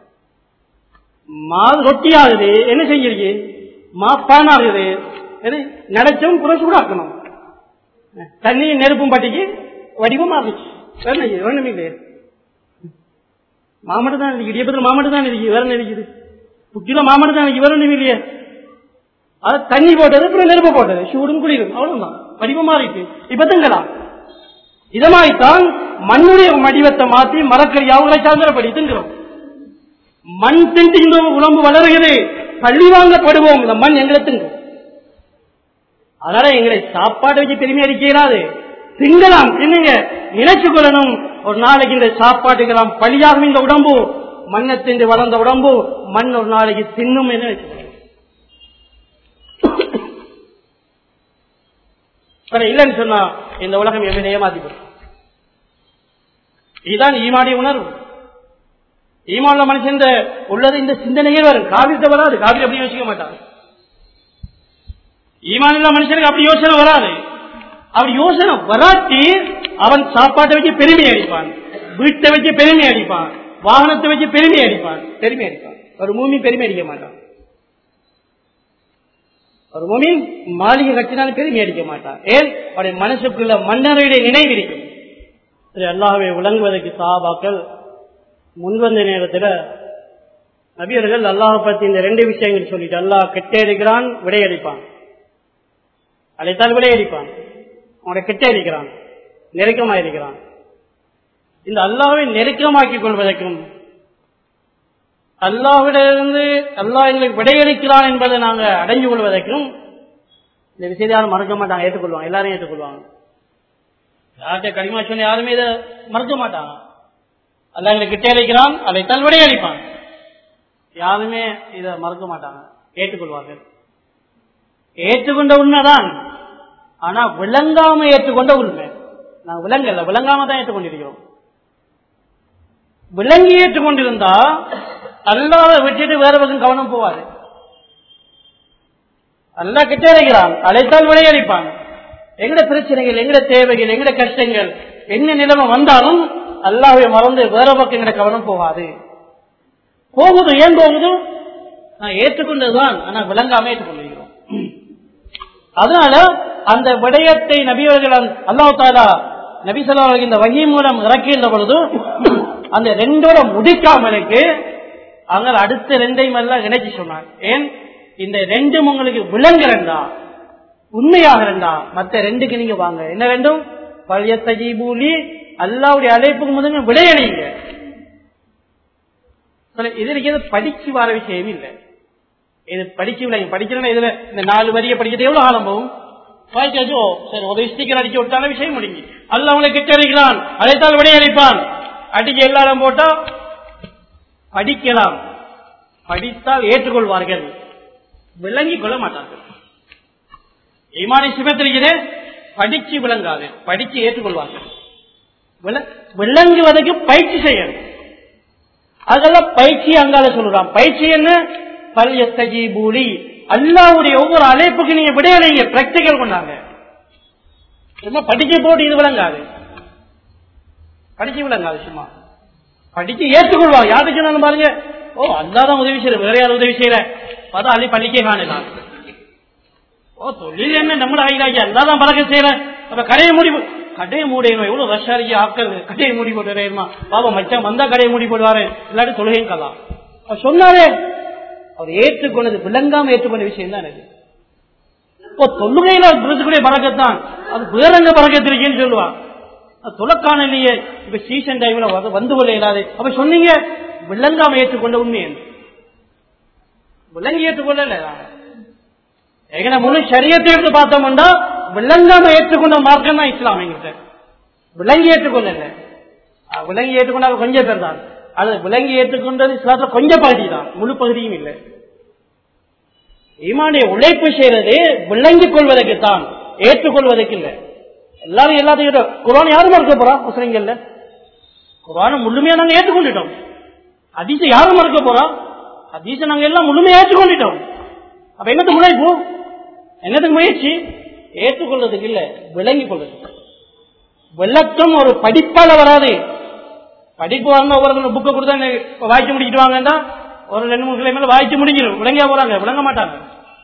மா ரொட்டி ஆகுது என்ன செஞ்சிருக்கு மா பான் ஆகுது நினைச்சும் புற சூடாக்கணும் தண்ணி நெருப்பும் பட்டிக்கு வடிவம் ஆகுச்சு வேற என்ன செய்யுது? வேற என்ன இல்லை மாமட்டு தான் இருக்கு இடியப்பத்தில் மாமட்டு தான் இருக்கு வேற என்ன இருக்குது புட்டில மாமட்டு தான் இருக்கு வேற ஒண்ணும் இல்லையே அது தண்ணி போட்டது அப்புறம் நெருப்பு போட்டது சூடும் குளிரும் அவ்வளவுதான் வடிவமா இருக்கு இப்ப திங்கலாம் இதமாய்த்தான் மண்ணுடைய வடிவத்தை மாத்தி மரக்கறி அவங்களை சார்ந்தபடி திங்கிறோம் மண் திண்டு இந்த உடம்பு வளருகிறது பள்ளி வாங்கப்படுவோம் இந்த மண் எங்களை திங்கும் அதனால எங்களை சாப்பாடு வச்சு பெருமை அடிக்கிறாது திங்கலாம் தின்னுங்க நினைச்சு கொள்ளணும் ஒரு நாளைக்கு இந்த சாப்பாட்டுக்கு நாம் பழியாகும் இந்த உடம்பு மண்ணை தின்று வளர்ந்த உடம்பு மண் ஒரு நாளைக்கு தின்னும் என்று நினைச்சுக்கணும் சரி இல்லைன்னு சொன்னா இந்த உலகம் எவ்வளவு ஏமாத்தி இதுதான் ஈமாடிய உணர்வு ஈமான்ல மனுஷன் இந்த உள்ளது இந்த சிந்தனையே வரும் காவிரிட்ட வராது காவிரி அப்படி யோசிக்க மாட்டாங்க ஈமானில்லா மனுஷனுக்கு அப்படி யோசனை வராது அப்படி யோசனை வராட்டி அவன் சாப்பாட்டை வச்சு பெருமை அடிப்பான் வீட்டை வச்சு பெருமை அடிப்பான் வாகனத்தை வச்சு பெருமை அடிப்பான் பெருமை அடிப்பான் ஒரு மூமி பெருமை அடிக்க மாட்டான் ஒரு மூமி மாளிகை கட்டினாலும் பெருமை அடிக்க மாட்டான் ஏன் அவருடைய மனசுக்குள்ள மன்னருடைய நினைவு இருக்கும் சரி அல்லாஹ்வை விளங்குவதற்கு சாபாக்கள் முன்வந்த நேரத்தில் நபியர்கள் அல்லாஹ் பத்தி இந்த ரெண்டு விஷயங்கள் சொல்லிட்டு அல்லாஹ் கெட்டே இருக்கிறான் விடையடிப்பான் அழைத்தால் விடையடிப்பான் அவனை கெட்டே இருக்கிறான் நெருக்கமாக இருக்கிறான் இந்த அல்லாவை நெருக்கமாக்கிக் கொள்வதற்கும் அல்லாவிடமிருந்து அல்லாஹ் எங்களுக்கு விடையளிக்கிறான் என்பதை நாங்கள் அடைஞ்சு கொள்வதற்கும் இந்த விஷயத்தை யாரும் மறக்க மாட்டாங்க ஏற்றுக்கொள்வாங்க எல்லாரும் ஏற்றுக்கொள்வாங்க யார்கிட்ட கடிமா சொன்ன யாருமே இதை மறக்க மாட்டாங்க அல்ல எங்களுக்கு கிட்டே அழைக்கிறான் அழைத்தால் விடையளிப்பான் யாருமே இதை மறக்க மாட்டாங்க ஏற்றுக்கொள்வார்கள் ஏற்றுக்கொண்ட உண்மைதான் ஆனா விளங்காம ஏற்றுக்கொண்ட உண்மை நான் விளங்கல விளங்காம தான் ஏற்றுக்கொண்டிருக்கிறோம் விளங்கி ஏற்றுக்கொண்டிருந்தா அல்லாத விட்டுட்டு வேற பக்கம் கவனம் போவாரு அல்லா கிட்டே அழைக்கிறான் அழைத்தால் விடையளிப்பான் எங்கட பிரச்சனைகள் எங்கட தேவைகள் எங்கட கஷ்டங்கள் என்ன நிலைமை வந்தாலும் அல்லாவை மறந்து வேற பக்கம் எங்கட கவனம் போகாது போகுது ஏன் போகுது நான் ஏற்றுக்கொண்டதுதான் ஆனா விளங்காம ஏற்றுக்கொண்டிருக்கிறோம் அதனால அந்த விடயத்தை நபியவர்கள் அல்லாஹ் தாலா நபி சொல்லா இந்த வகை மூலம் இறக்கின்ற பொழுது அந்த ரெண்டோட முடிக்காமலுக்கு அவங்க அடுத்த ரெண்டையும் எல்லாம் இணைச்சி சொன்னார் ஏன் இந்த ரெண்டும் உங்களுக்கு விளங்குறண்டா உண்மையாக இருந்தா மத்த ரெண்டுக்கு நீங்க வாங்க என்ன வேண்டும் பழைய சஜீபூலி அல்லாவுடைய அழைப்புக்கு முதல்ல விடையடைங்க இது இது படிச்சு வர விஷயம் இல்லை இது படிச்சு விளையும் படிக்கிறேன்னா இதுல இந்த நாலு வரியை படிக்கிறது எவ்வளவு காலம் போகும் வாய்க்காச்சோ சரி ஒரு ஸ்டிக்கர் அடிச்சு விட்டான விஷயம் முடிஞ்சு அல்ல அவங்களை கிட்டறிகிறான் அழைத்தால் விடையளிப்பான் அடிக்க எல்லாரும் போட்டா படிக்கலாம் படித்தால் ஏற்றுக்கொள்வார்கள் விளங்கிக் கொள்ள மாட்டார்கள் ஈமானை சிவத்திருக்கிறே படிச்சு விளங்காது படிச்சு ஏற்றுக்கொள்வார்கள் விள- விளங்குவதற்கு பயிற்சி செய்யணும் அதெல்லாம் பயிற்சி அங்கால சொல்றான் பயிற்சி என்ன பல்யஸ்தகி பூலி அல்லாவுடைய ஒவ்வொரு அழைப்புக்கு நீங்க விடையலைங்க பிராக்டிக்கல் கொண்டாங்க சும்மா படிக்க போட்டு இது விளங்காது படிச்சு விளங்காது சும்மா படிச்சு ஏற்றுக்கொள்வாங்க யாருக்கு சொன்னாலும் பாருங்க ஓ அல்லாதான் உதவி செய்யற வேற யாரும் உதவி செய்யற பார்த்தா அள்ளி பள்ளிக்கே காணலாம் ஓ தொழில் என்ன நம்மள ஆகிடாக்கி அல்லாதான் பறக்க செய்யற அப்ப கடையை மூடி போ- கடையை மூடையணும் எவ்வளவு ரஷ்ஷாரிக்கு ஆக்கள் கடையை மூடி போட்டுறேமா பாபா மச்சான் வந்தா கடையை மூடி போடுவாரு இல்லாட்டி தொழுகையும் கலாம் அவர் சொன்னாரே அவர் ஏற்றுக்கொண்டது விளங்காம ஏற்றுக்கொண்ட விஷயம் தான் அது இப்போ தொழுகையில புரிஞ்சுக்கூடிய பறக்கத்தான் அது வேறங்க பறக்கத்திருக்கேன்னு சொல்லுவான் அது தொலைக்கான இல்லையே இப்ப சீசன் டைம்ல வந்து- வந்து கொள்ள இயலாது அப்ப சொன்னீங்க விளங்காம ஏற்றுக்கொண்ட உண்மை என்ன விளங்கி ஏற்றுக்கொள்ளல எங்கன முழு சரியத்தை எடுத்து பார்த்தோம்னா விளங்காம ஏற்றுக்கொண்ட மார்க்கம் தான் இஸ்லாம் எங்கிட்ட விளங்கி ஏற்றுக்கொள்ளல அஹ் விளங்கி ஏற்றுக்கொண்டால் கொஞ்சம் பேர் தான் அது விளங்கி ஏற்றுக்கொண்டது இஸ்லாத்துல கொஞ்சம் பகுதி தான் முழு பகுதியும் இல்லை ஈமானுடைய உழைப்பு செய்யறது விளங்கிக் கொள்வதற்கு தான் ஏற்றுக்கொள்வதற்கு இல்லை எல்லாரும் எல்லாத்தையும் ஏற்று- குர்ஆன் யாரும் மறுக்க போறா முஸ்லிம்கள்ல குரான முழுமையா நாங்க ஏற்றுக்கொண்டுட்டோம் ஹதீஸ யாரும் மறுக்க போறா ஹதீஸ நாங்க எல்லாம் முழுமையா ஏற்றுக்கொண்டுட்டோம் அப்ப என்னத்துக்கு முளைப்பு என்னத்துக்கு முயற்சி ஏற்றுக்கொள்றதுக்கு இல்ல விளங்கிக் கொள்றதுக்கு விளக்கம் ஒரு படிப்பால வராது படிப்பு வரணும் ஒவ்வொரு புக்கை கொடுத்தா எனக்கு இப்ப வாய்ச்சி முடிக்கிட்டு வாங்கன்னா ஒரு ரெண்டு மூணு கிளை மேல வாய்ச்சி முடிக்கணும் விளங்கியா போறாங்க விளங்க மாட்டாங்க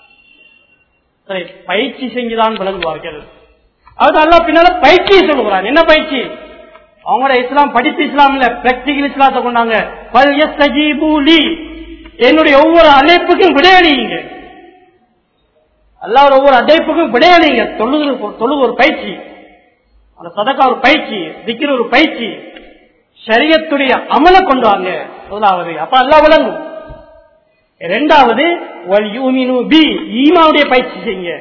சரி பயிற்சி செஞ்சுதான் விளங்குவார்கள் அது அல்ல பின்னால பயிற்சி சொல்லுகிறான் என்ன பயிற்சி அவங்களோட இஸ்லாம் படிப்பு இஸ்லாம் இல்ல பிராக்டிகல் இஸ்லாத்தை கொண்டாங்க பல் யஸ்தஜீபு லீ. என்னுடைய ஒவ்வொரு அழைப்புக்கும் விடையளிங்க அல்லாஹ் ஒவ்வொரு அழைப்புக்கும் விடையளிங்க தொழுது தொழுது ஒரு பயிற்சி அந்த சதக்கா ஒரு பயிற்சி திக்கிற ஒரு பயிற்சி சரியத்துடைய அமல கொண்டு வாங்க முதலாவது அப்ப அல்லாஹ் விளங்கும் இரண்டாவது வல் யூமினு பி ஈமாவுடைய பயிற்சி செய்யுங்க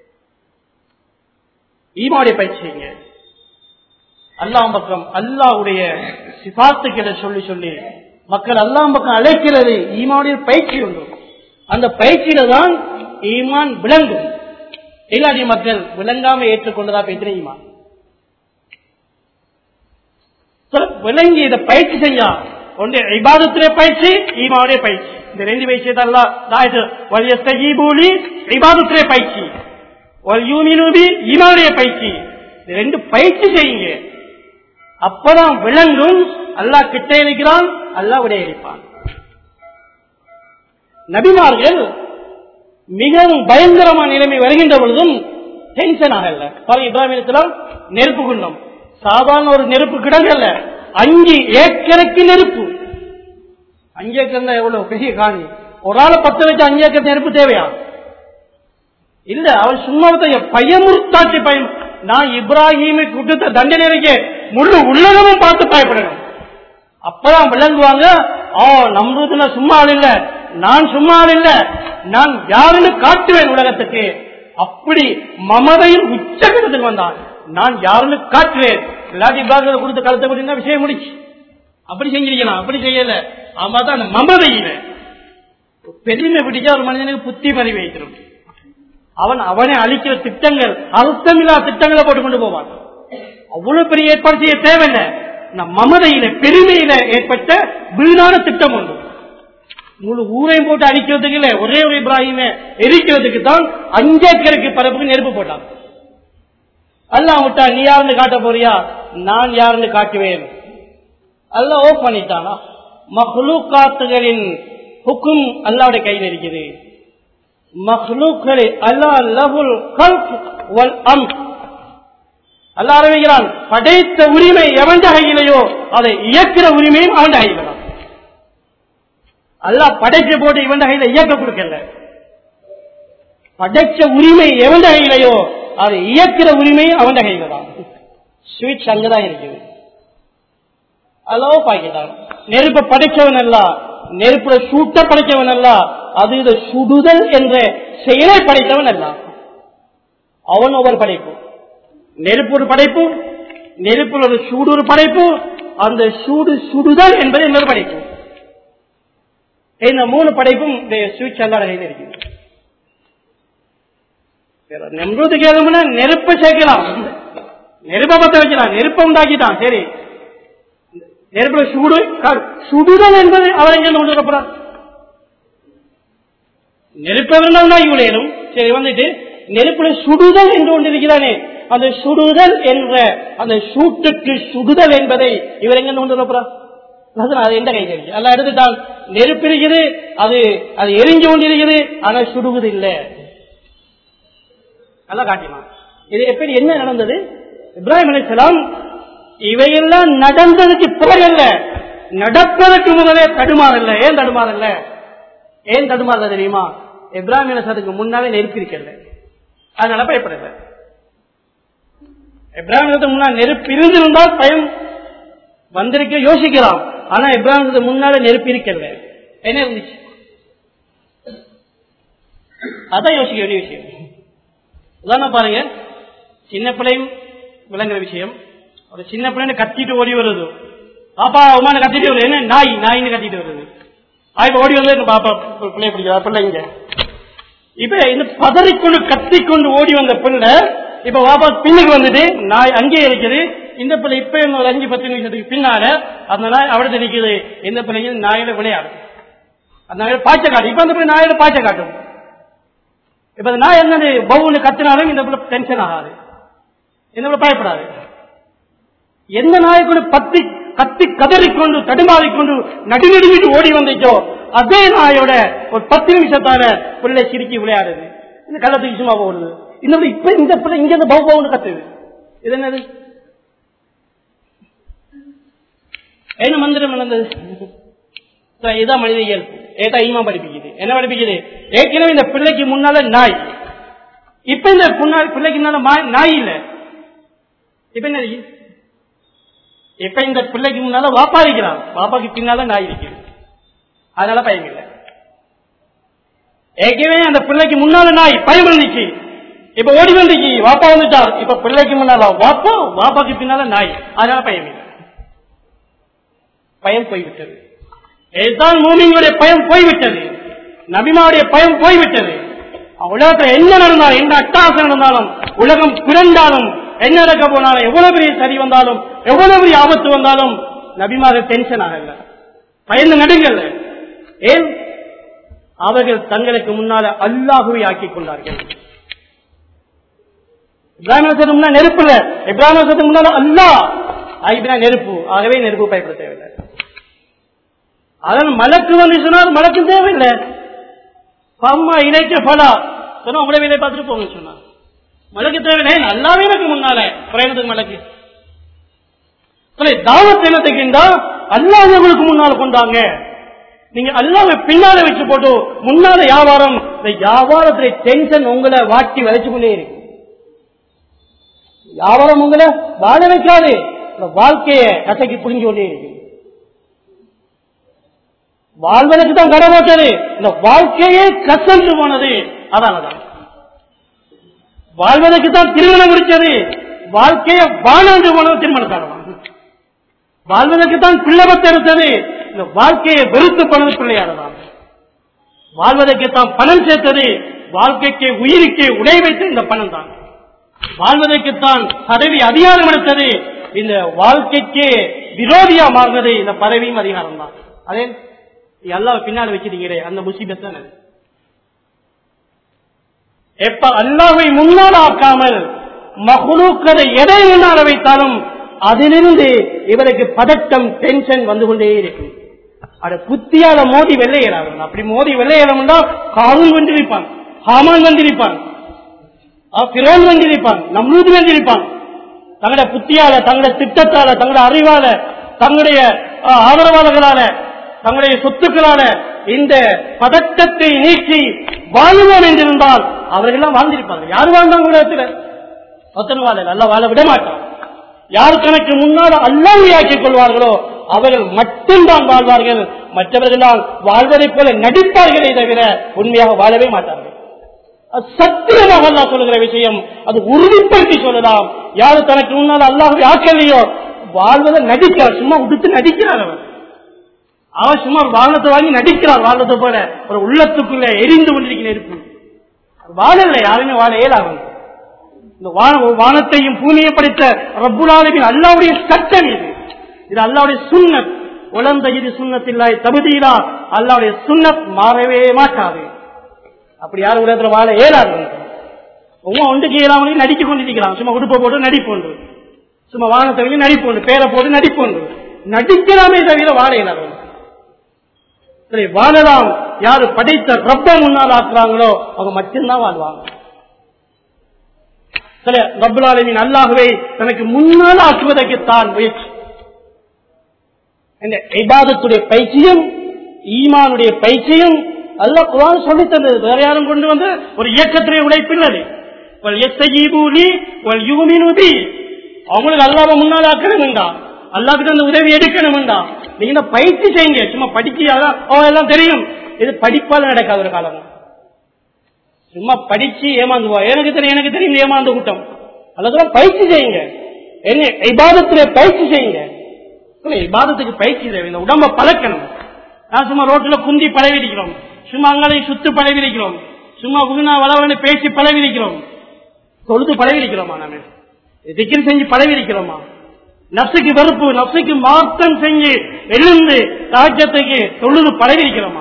ஈமாவுடைய பயிற்சி செய்யுங்க அல்லாஹ் பக்கம் அல்லாஹ்வுடைய சிபாத்துக்களை சொல்லி சொல்லி மக்கள் அல்லாஹ் பக்கம் அழைக்கிறது ஈமாவுடைய பயிற்சி உண்டு அந்த பயிற்சியில தான் ஈமான் விளங்கும் இல்லாடி மக்கள் விளங்காம ஏற்றுக்கொண்டதா பேசுற ஈமான் சில விளங்கி இதை பயிற்சி செய்யா ஒன்று இபாதத்திலே பயிற்சி ஈமாவுடைய பயிற்சி இந்த ரெண்டு விஷயத்தை எல்லாம் தாயத்து வலியஸ்தீபூலி இபாதத்திலே பயிற்சி வல்யூமினூபி ஈமாவுடைய பயிற்சி இந்த ரெண்டு பயிற்சி செய்யுங்க அப்பதான் விளங்கும் அல்லாஹ் கிட்ட இருக்கிறான் அல்லாஹ் விடையளிப்பான் நபிமார்கள் மிகவும் பயங்கரமான நிலைமை வருகின்ற பொழுதும் டென்ஷன் ஆகல பாருங்க இப்ராஹிம் நெருப்பு குண்டம் சாதாரண ஒரு நெருப்பு கிடங்கல்ல அஞ்சு ஏக்கருக்கு நெருப்பு அஞ்சு ஏக்கர் தான் எவ்வளவு பெரிய காணி ஒரு ஆளை பத்து வச்சு அஞ்சு ஏக்கர் நெருப்பு தேவையா இல்ல அவன் சும்மா பயமுறுத்தாச்சு பயம் நான் இப்ராஹிமை கொடுத்த தண்டனைக்கு முழு உலகமும் பார்த்து பயப்படணும் அப்பதான் விளங்குவாங்க ஓ நம்புறதுல சும்மா ஆள் இல்ல நான் சும்மா ஆள் இல்ல நான் யாருன்னு காட்டுவேன் உலகத்துக்கு அப்படி மமதையில் உச்சகட்டத்துக்கு வந்தான் நான் யாருன்னு காட்டுவேன் இல்லாட்டி இப்ராஹிம் கொடுத்த கருத்தை பற்றி விஷயம் முடிச்சு அப்படி செஞ்சிருக்கலாம் அப்படி செய்யல ஆமா தான் அந்த மமதையில பெருமை பிடிச்சா ஒரு மனிதனுக்கு புத்தி பறி வைக்கிறோம் அவன் அவனை அழிக்கிற திட்டங்கள் அர்த்தமில்லா திட்டங்களை போட்டு கொண்டு போவான் அவ்வளவு பெரிய ஏற்பாடு செய்ய தேவையில்லை நம் மமதையில பெருமையில ஏற்பட்ட வீணான திட்டம் ஒன்று முழு ஊரையும் போட்டு அழிக்கிறதுக்கு இல்ல ஒரே ஒரு இப்ராஹிமை எரிக்கிறதுக்கு தான் அஞ்சேக்கருக்கு பரப்புக்கு நெருப்பு போட்டான் அல்லாஹ் விட்டா நீ யாருன்னு காட்ட போறியா நான் யாருன்னு காட்டுவேன் அல்லாஹ் ஓப் பண்ணிட்டானா மஹ்லூக்காத்துகளின் ஹுக்கும் அல்லாவுடைய கையில் இருக்குது மஹ்லூக்களை அல்லா லஹுல் கல்ப் வல் அம் அல்ல ஆரம்பிக்கிறான் படைத்த உரிமை எவன் கையிலையோ அதை இயக்கிற உரிமையும் அவன் கையில தான் அல்லாஹ் படைச்ச போட்டு இவன் கையில இயக்க கொடுக்கல படைச்ச உரிமை எவன் கையிலையோ அதை இயக்கிற உரிமையும் அவன் கையில தான் ஸ்வீட்ஸ் அங்கதான் இருக்குது அல்லோ பாக்கிட்டான் நெருப்ப படைச்சவன் அல்ல நெருப்புல சூட்ட படைச்சவன் அல்ல அது இது சுடுதல் என்ற செயலை படைத்தவன் அல்ல அவன் ஒவ்வொரு படைப்பு நெருப்பு ஒரு படைப்பு நெருப்பில் ஒரு சூடு ஒரு படைப்பு அந்த சூடு சுடுதல் என்பது இன்னொரு படைப்பு இந்த மூணு படைப்பும் இந்த சுவிட்ச் அல்ல கையில் இருக்குது நம்புறதுக்கு எதுவும்னா நெருப்பை சேர்க்கலாம் நெருப்பை பத்த வைக்கலாம் நெருப்பை உண்டாக்கிட்டான் சரி நெருப்புல சூடு க- சுடுதல் என்பது அவர் எங்க கொண்டு வரப்போறார் நெருப்பை உண்டாக்கி விளையணும் சரி வந்துட்டு நெருப்புல சுடுதல் என்று ஒன்று இருக்கிறானே அந்த சுடுதல் என்ற அந்த சூட்டுக்கு சுடுதல் என்பதை இவர் எங்க கொண்டு வரப்போறார் அதான் அது எந்த கையில் இருக்கு எல்லாம் எடுத்துட்டால் நெருப்பு இருக்குது அது அது எரிஞ்சு கொண்டிருக்குது ஆனா சுடுவது இல்லை நல்லா காட்டினான் இது எப்படி என்ன நடந்தது இப்ராஹிம் அலிஸ்லாம் இவையெல்லாம் நடந்ததுக்கு பிறகல்ல நடப்பதற்கு முதலே தடுமாறல்ல ஏன் தடுமாறல்ல ஏன் தடுமாறல தெரியுமா இப்ராஹிம் அலிஸ்லாத்துக்கு முன்னாலே நெருப்பு இருக்கிறது அதனால பயப்படல இப்ராஹிம் அலிஸ்லாத்துக்கு முன்னால் நெருப்பு இருந்திருந்தால் பயம் வந்திருக்க யோசிக்கலாம் ஆனா இப்ராஹிம் அலிஸ்லாத்துக்கு முன்னாலே நெருப்பு இருக்கல என்ன இருந்துச்சு அதான் யோசிக்க வேண்டிய விஷயம் உதாரணம் பாருங்க சின்ன பிள்ளையும் விளங்குற விஷயம் ஒரு சின்ன பிள்ளைங்க கத்திட்டு ஓடி வருது பாப்பா உமான கத்திட்டு வருது என்ன நாய் நாயின்னு கத்திட்டு வருது ஆய்வு ஓடி வந்து பாப்பா பி- பிள்ளை பிடிக்கிறா பிள்ளை இங்க இப்ப இந்த பதறிக்கொண்டு கத்திக்கொண்டு ஓடி வந்த பிள்ளை இப்ப வாபா பின்னுக்கு வந்துட்டு நாய் அங்கேயே இருக்குது இந்த பிள்ளை இப்ப இன்னும் ஒரு அஞ்சு பத்து நிமிஷத்துக்கு பின்னால அந்த நாய் அவடத்தை நிக்குது இந்த பிள்ளைங்க நாயில விளையாடும் அந்த நாயில பாய்ச்ச காட்டும் இப்ப அந்த பிள்ளை நாயில பாய்ச்ச காட்டும் இப்ப அந்த நாய் என்ன பவுன்னு கத்தினாலும் இந்த பிள்ளை டென்ஷன் ஆகாது இந்த பிள்ளை பயப்படாது எந்த நாய் கூட பத்தி கத்தி கதறிக்கொண்டு தடுமாறிக்கொண்டு நடுநடுங்கிட்டு ஓடி வந்துச்சோ அதே நாயோட ஒரு பத்து நிமிஷத்தான பிள்ளை சிரிக்கி விளையாடுது இந்த கள்ளத்துக்கு சும்மா போடுது இன்னொரு இப்ப இந்த பிள்ளை இங்க இருந்து பவு பவுன்னு கத்துது இது என்னது என்ன மந்திரம் நடந்தது So, இதுதான் மனித இயல்பு ஏதா ஈமா படிப்பிக்குது என்ன படிப்பிக்குது ஏற்கனவே இந்த பிள்ளைக்கு முன்னால நாய் இப்ப இந்த முன்னாள் பிள்ளைக்கு முன்னால மா- நாய் இல்ல இப்ப என்ன இருக்கு? இப்ப இந்த பிள்ளைக்கு முன்னால வாப்பா இருக்கிறான் வாப்பாக்கு பின்னால நாய் இருக்குது அதனால பயம் இல்லை ஏற்கனவே அந்த பிள்ளைக்கு முன்னால நாய் பயம் இருந்துச்சு இப்ப ஓடி வந்துச்சு வாப்பா வந்துட்டார் இப்ப பிள்ளைக்கு முன்னால வாப்பா வாப்பாக்கு பின்னால நாய் அதனால பயம் இல்லை பயம் போய்விட்டது இதுதான் மூமிங்களுடைய பயம் போய்விட்டது நபிமாவுடைய பயம் போய்விட்டது உலகத்துல என்ன நடந்தாலும் என்ன அட்டாசம் நடந்தாலும் உலகம் பிறந்தாலும் என்ன நடக்க போனாலும் எவ்வளவு பெரிய சரி வந்தாலும் எவ்வளவு பெரிய ஆபத்து வந்தாலும் நபிமாக டென்ஷன் ஆகல பயந்து நடுங்கல்ல ஏன் அவர்கள் தங்களுக்கு முன்னால அல்லாஹுவை ஆக்கிக் கொண்டார்கள் இப்ராஹிம் அலிஸ்லாத்துக்கு முன்னால நெருப்பு இல்ல இப்ராஹிம் அலிஸ்லாத்துக்கு முன்னால அல்லாஹ் ஆகிப்பினா நெருப்பு ஆகவே நெருப்பு பயப்பட தேவையில்லை அதனால் மலக்கு வந்து சொன்னால் மலக்கு தேவையில்லை அம்மா இணைக்க பலா சொன்னா உங்களை வேலை பார்த்துட்டு போங்க சொன்னா மலக்கு தேவையில்லை நல்லாவே எனக்கு முன்னால பிரயாணத்துக்கு மலக்கு சொல்ல தாவத் என்னத்துக்கு என்றா அல்லாஹ் உங்களுக்கு முன்னால் கொண்டாங்க நீங்க அல்லாவை பின்னால வச்சு போட்டு முன்னால வியாபாரம் இந்த வியாபாரத்துல டென்ஷன் உங்களை வாட்டி வளைச்சு கொண்டே இருக்கு வியாபாரம் உங்களை வாழ வைக்காது இந்த வாழ்க்கைய கசைக்கு புரிஞ்சு கொண்டே இருக்கு வாழ்வதற்கு தான் கடை போட்டது இந்த வாழ்க்கையே கசந்து போனது அதானதான் வாழ்வதற்கு தான் திருமணம் முடிச்சது வாழ்க்கையை வாழாண்டு போனது திருமணத்தான வாழ்வதற்கு தான் பிள்ளைபத்தை எடுத்தது இந்த வாழ்க்கையை வெறுத்து போனது பிள்ளையாடலாம் வாழ்வதற்கு தான் பணம் சேர்த்தது வாழ்க்கைக்கு உயிருக்கு உடை வைத்து இந்த பணம் தான் வாழ்வதற்குத்தான் பதவி அதிகாரம் எடுத்தது இந்த வாழ்க்கைக்கு விரோதியா மாறினது இந்த பதவியும் அதிகாரம் தான் அதே எல்லாம் பின்னால் வச்சிருக்கிறே அந்த முசீபத் தான் அது. எப்ப அல்லாவை முன்னால் ஆக்காமல் மகுலூக்களை எதை முன்னால வைத்தாலும் அதிலிருந்து இவருக்கு பதட்டம் டென்ஷன் வந்து கொண்டே இருக்கும் அட புத்தியால மோதி வெள்ளையறாங்க அப்படி மோதி வெள்ளையறா காரூன் வந்திருப்பான் ஹாமான் வந்திருப்பான் பிறோன் வந்திருப்பான் நம்மூது வந்திருப்பான் தங்களோட புத்தியால தங்களோட திட்டத்தால தங்களோட அறிவால தங்களுடைய அஹ், ஆதரவாளர்களால தங்களுடைய சொத்துக்களால இந்த பதட்டத்தை நீக்கி வாழ்வோம் என்றிருந்தால் அவர்கள்லாம் வாழ்ந்திருப்பாங்க யார் வாழ்ந்தாங்க உலகத்தில் ஒத்தன் வாழ நல்ல வாழ விட மாட்டான் யார் தனக்கு முன்னால் அல்லாவியாக்கிக் கொள்வார்களோ அவர்கள் மட்டும்தான் வாழ்வார்கள் மற்றவர்களால் வாழ்வதைப் போல நடிப்பார்களே தவிர உண்மையாக வாழவே மாட்டார்கள் அது சத்தியமாக அல்லாஹ் சொல்லுகிற விஷயம் அது உறுதிப்படுத்தி சொல்லலாம் யாரு தனக்கு முன்னால் அல்லாஹ் ஆக்கலையோ வாழ்வதை நடிக்கிறார் சும்மா உடுத்து நடிக்கிறார் அவர் அவர் சும்மா ஒரு வானத்தை வாங்கி நடிக்கிறார் வாழ்வதை போல ஒரு உள்ளத்துக்குள்ள எரிந்து கொண்டிருக்கிற நெருப்பு வாழல யாருமே வாழ இயலாது இந்த வான- வானத்தையும் பூமியை படைத்த ரப்புலாலுவின் அல்லாவுடைய சட்டம் இது இது அல்லாவுடைய சுண்ணத் உலந்த இது சுண்ணத்தில்லாய் தகுதியிலா அல்லாவுடைய சுண்ணத் மாறவே மாட்டாது அப்படி யாரும் உலகத்துல வாழ இயலாது உங்க ஒன்றுக்கு இயலாமலே நடிக்க கொண்டிருக்கிறான் சும்மா உடுப்பை போட்டு நடிப்போண்டு சும்மா வானத்தை வெளியே நடிப்போண்டு பேரை போட்டு நடிப்போண்டு நடிக்கலாமே தவிர வாழ இயலாது சரி வாழலாம் யாரு படைத்த ரப்ப முன்னால் ஆக்குறாங்களோ அவங்க மட்டும்தான் வாழ்வாங்க சில ரப்புலாலமின் அல்லாஹுவை தனக்கு முன்னால் ஆக்குவதற்கு தான் முயற்சி இந்த இபாதத்துடைய பயிற்சியும் ஈமானுடைய பயிற்சியும் அல்லாஹ் குரான் சொல்லித் தந்தது வேற யாரும் கொண்டு வந்து ஒரு இயக்கத்திலே உழைப்பில்லை அவங்களுக்கு அல்லாம முன்னால் ஆக்கணும்டா அல்லாஹ்கிட்ட அந்த உதவி எடுக்கணும்டா நீங்க இந்த பயிற்சி செய்யுங்க சும்மா படிக்கையாதான் ஓ எல்லாம் தெரியும் இது படிப்பால நடக்காத ஒரு காலம் சும்மா படிச்சு ஏமாந்துவா எனக்கு தெரியும் எனக்கு தெரியும் ஏமாந்த கூட்டம் அதெல்லாம் பயிற்சி செய்யுங்க என்ன இபாதத்துல பயிற்சி செய்யுங்க இல்ல, இபாதத்துக்கு பயிற்சி தேவை இந்த உடம்ப பழக்கணும் நான் சும்மா ரோட்ல குந்தி பழவிருக்கிறோம் சும்மா அங்கே சுத்து பழவிருக்கிறோம் சும்மா உகுனா வளவன்னு பேசி பழவிருக்கிறோம் தொழுது பழவிருக்கிறோமா நாம திக்கிர் செஞ்சு பழவிருக்கிறோமா நப்சுக்கு வெறுப்பு நப்சுக்கு மாற்றம் செஞ்சு எழுந்து ராஜ்யத்துக்கு தொழுது பழவிருக்கிறோமா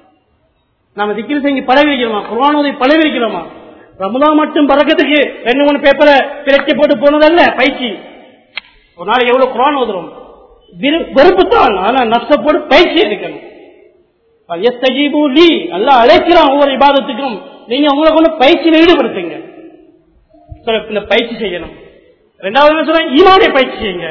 நாம திக்கில் செஞ்சு பழவிருக்கிறோமா குர்வானதை பழவிருக்கிறோமா ரமதா மட்டும் பறக்கத்துக்கு ரெண்டு மூணு பேப்பரை திரைச்சி போட்டு போனதல்ல பயிற்சி ஒரு நாளைக்கு எவ்வளவு குரான் ஓதுறோம் வெறுப்பு தான் ஆனா நஷ்டப்போடு பயிற்சி எடுக்கணும் எஸ்தஜீபு லீ அல்லா அழைக்கிறான் ஒவ்வொரு இபாதத்துக்கும் நீங்க உங்களை கொண்டு பயிற்சியில் ஈடுபடுத்துங்க சரி, இந்த பயிற்சி செய்யணும் ரெண்டாவது என்ன சொல்றேன் ஈமானுடைய பயிற்சி செய்யுங்க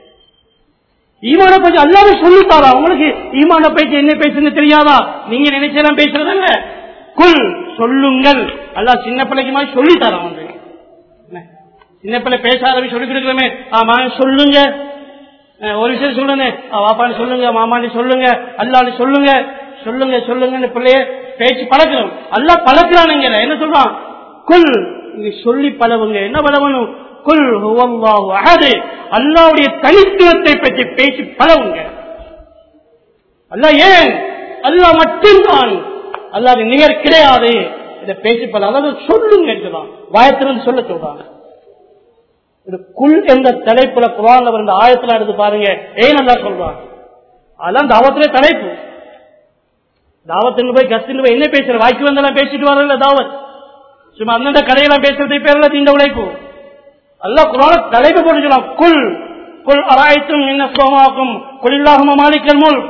ஈமான பயிற்சி அல்லாவே சொல்லித்தாரா உங்களுக்கு ஈமான பயிற்சி என்ன பேசுன்னு தெரியாதா நீங்க நினைச்செல்லாம் பேசுறதல்ல குல் சொல்லுங்கள் அல்லாஹ் சின்ன பிள்ளைக்கு மாதிரி சொல்லித்தாரா வந்து என்ன? சின்ன பிள்ளை பேசாதவை சொல்லி கொடுக்கிறோமே ஆமா சொல்லுங்க அஹ் ஒரு விஷயம் சொல்லுங்க வாப்பான்னு சொல்லுங்க மாமான்னு சொல்லுங்க அல்லான்னு சொல்லுங்க சொல்லுங்க சொல்லுங்கன்னு பிள்ளைய பேச்சு பழக்கிறோம் அல்லா பழக்கிறானுங்க என்ன சொல்றான் குல் நீங்க சொல்லி பழவுங்க என்ன பழவணும் குல் ஹுவல்லாஹு அஹது அல்லாவுடைய தனித்துவத்தை பற்றி பேசி பழவுங்க அல்லாஹ் ஏன் அல்லாஹ் மட்டும்தான் அல்லாது நிகர் கிடையாது இதை பேசி பல அதாவது சொல்லுங்க என்றுதான் வாயத்திலிருந்து சொல்ல சொல்றாங்க இது குல் என்ற தலைப்புல குரான்ல வந்த ஆயத்துல எடுத்து பாருங்க ஏன் நல்லா சொல்றாங்க அதான் தாவத்திலே தலைப்பு தாவத்துன்னு போய் கத்துன்னு போய் என்ன பேசுற வாய்க்கு வந்தெல்லாம் பேசிட்டு வரல தாவத் சும்மா அந்தந்த கதையெல்லாம் பேசுறதை பேர்ல இந்த உழைப்பு அல்ல குரான தலைப்பு போட்டு சொல்லலாம் குல் குல் அராயத்தும் என்ன சோமாக்கும் குலில்லாகும் மாலிக்கல் முல்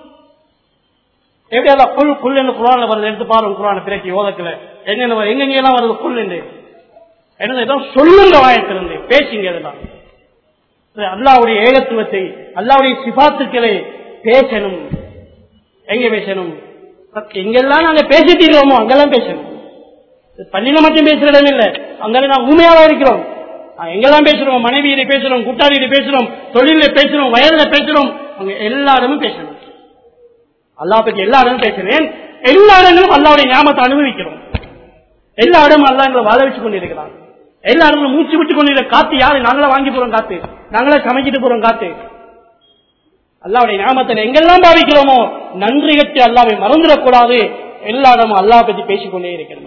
எப்படி எல்லாம் குல் குல் என்று குரான்ல வருது எடுத்து பாருங்க குரான பிறக்கி ஓதக்கல எங்க எங்க எல்லாம் வருது குல் என்று என்ன ஏதோ சொல்லுங்க வாயத்திலிருந்து பேசுங்க இதெல்லாம் அல்லாவுடைய ஏகத்துவத்தை அல்லாவுடைய சிபாத்துக்களை பேசணும் எங்க பேசணும் எங்கெல்லாம் நாங்க பேசிட்டோமோ அங்கெல்லாம் பேசணும் பள்ளியில மட்டும் பேசுற இடம் இல்ல அங்கெல்லாம் நான் ஊமையாவா இருக்கிறோம் நாங்க எங்கெல்லாம் பேசுறோம் மனைவியில பேசுறோம் கூட்டாளியில பேசுறோம் தொழில பேசுறோம் வயதுல பேசுறோம் அங்க எல்லா இடமும் பேசணும் அல்லா பத்தி எல்லா இடமும் பேசுறேன் எல்லா இடங்களும் அல்லாவுடைய ஞாபகத்தை அனுபவிக்கிறோம் எல்லா இடமும் அல்லா எங்களை வாழ வச்சு கொண்டிருக்கிறான் எல்லா இடங்களும் மூச்சு விட்டு கொண்டிருக்கிற காத்து யாரு நாங்களா வாங்கி போறோம் காத்து நாங்களே சமைச்சிட்டு போறோம் காத்து அல்லாவுடைய ஞாபகத்தில் எங்கெல்லாம் பாவிக்கிறோமோ நன்றி கட்டி அல்லாவை மறந்துடக்கூடாது எல்லா இடமும் அல்லா பத்தி பேசிக்கொண்டே இருக்கிறது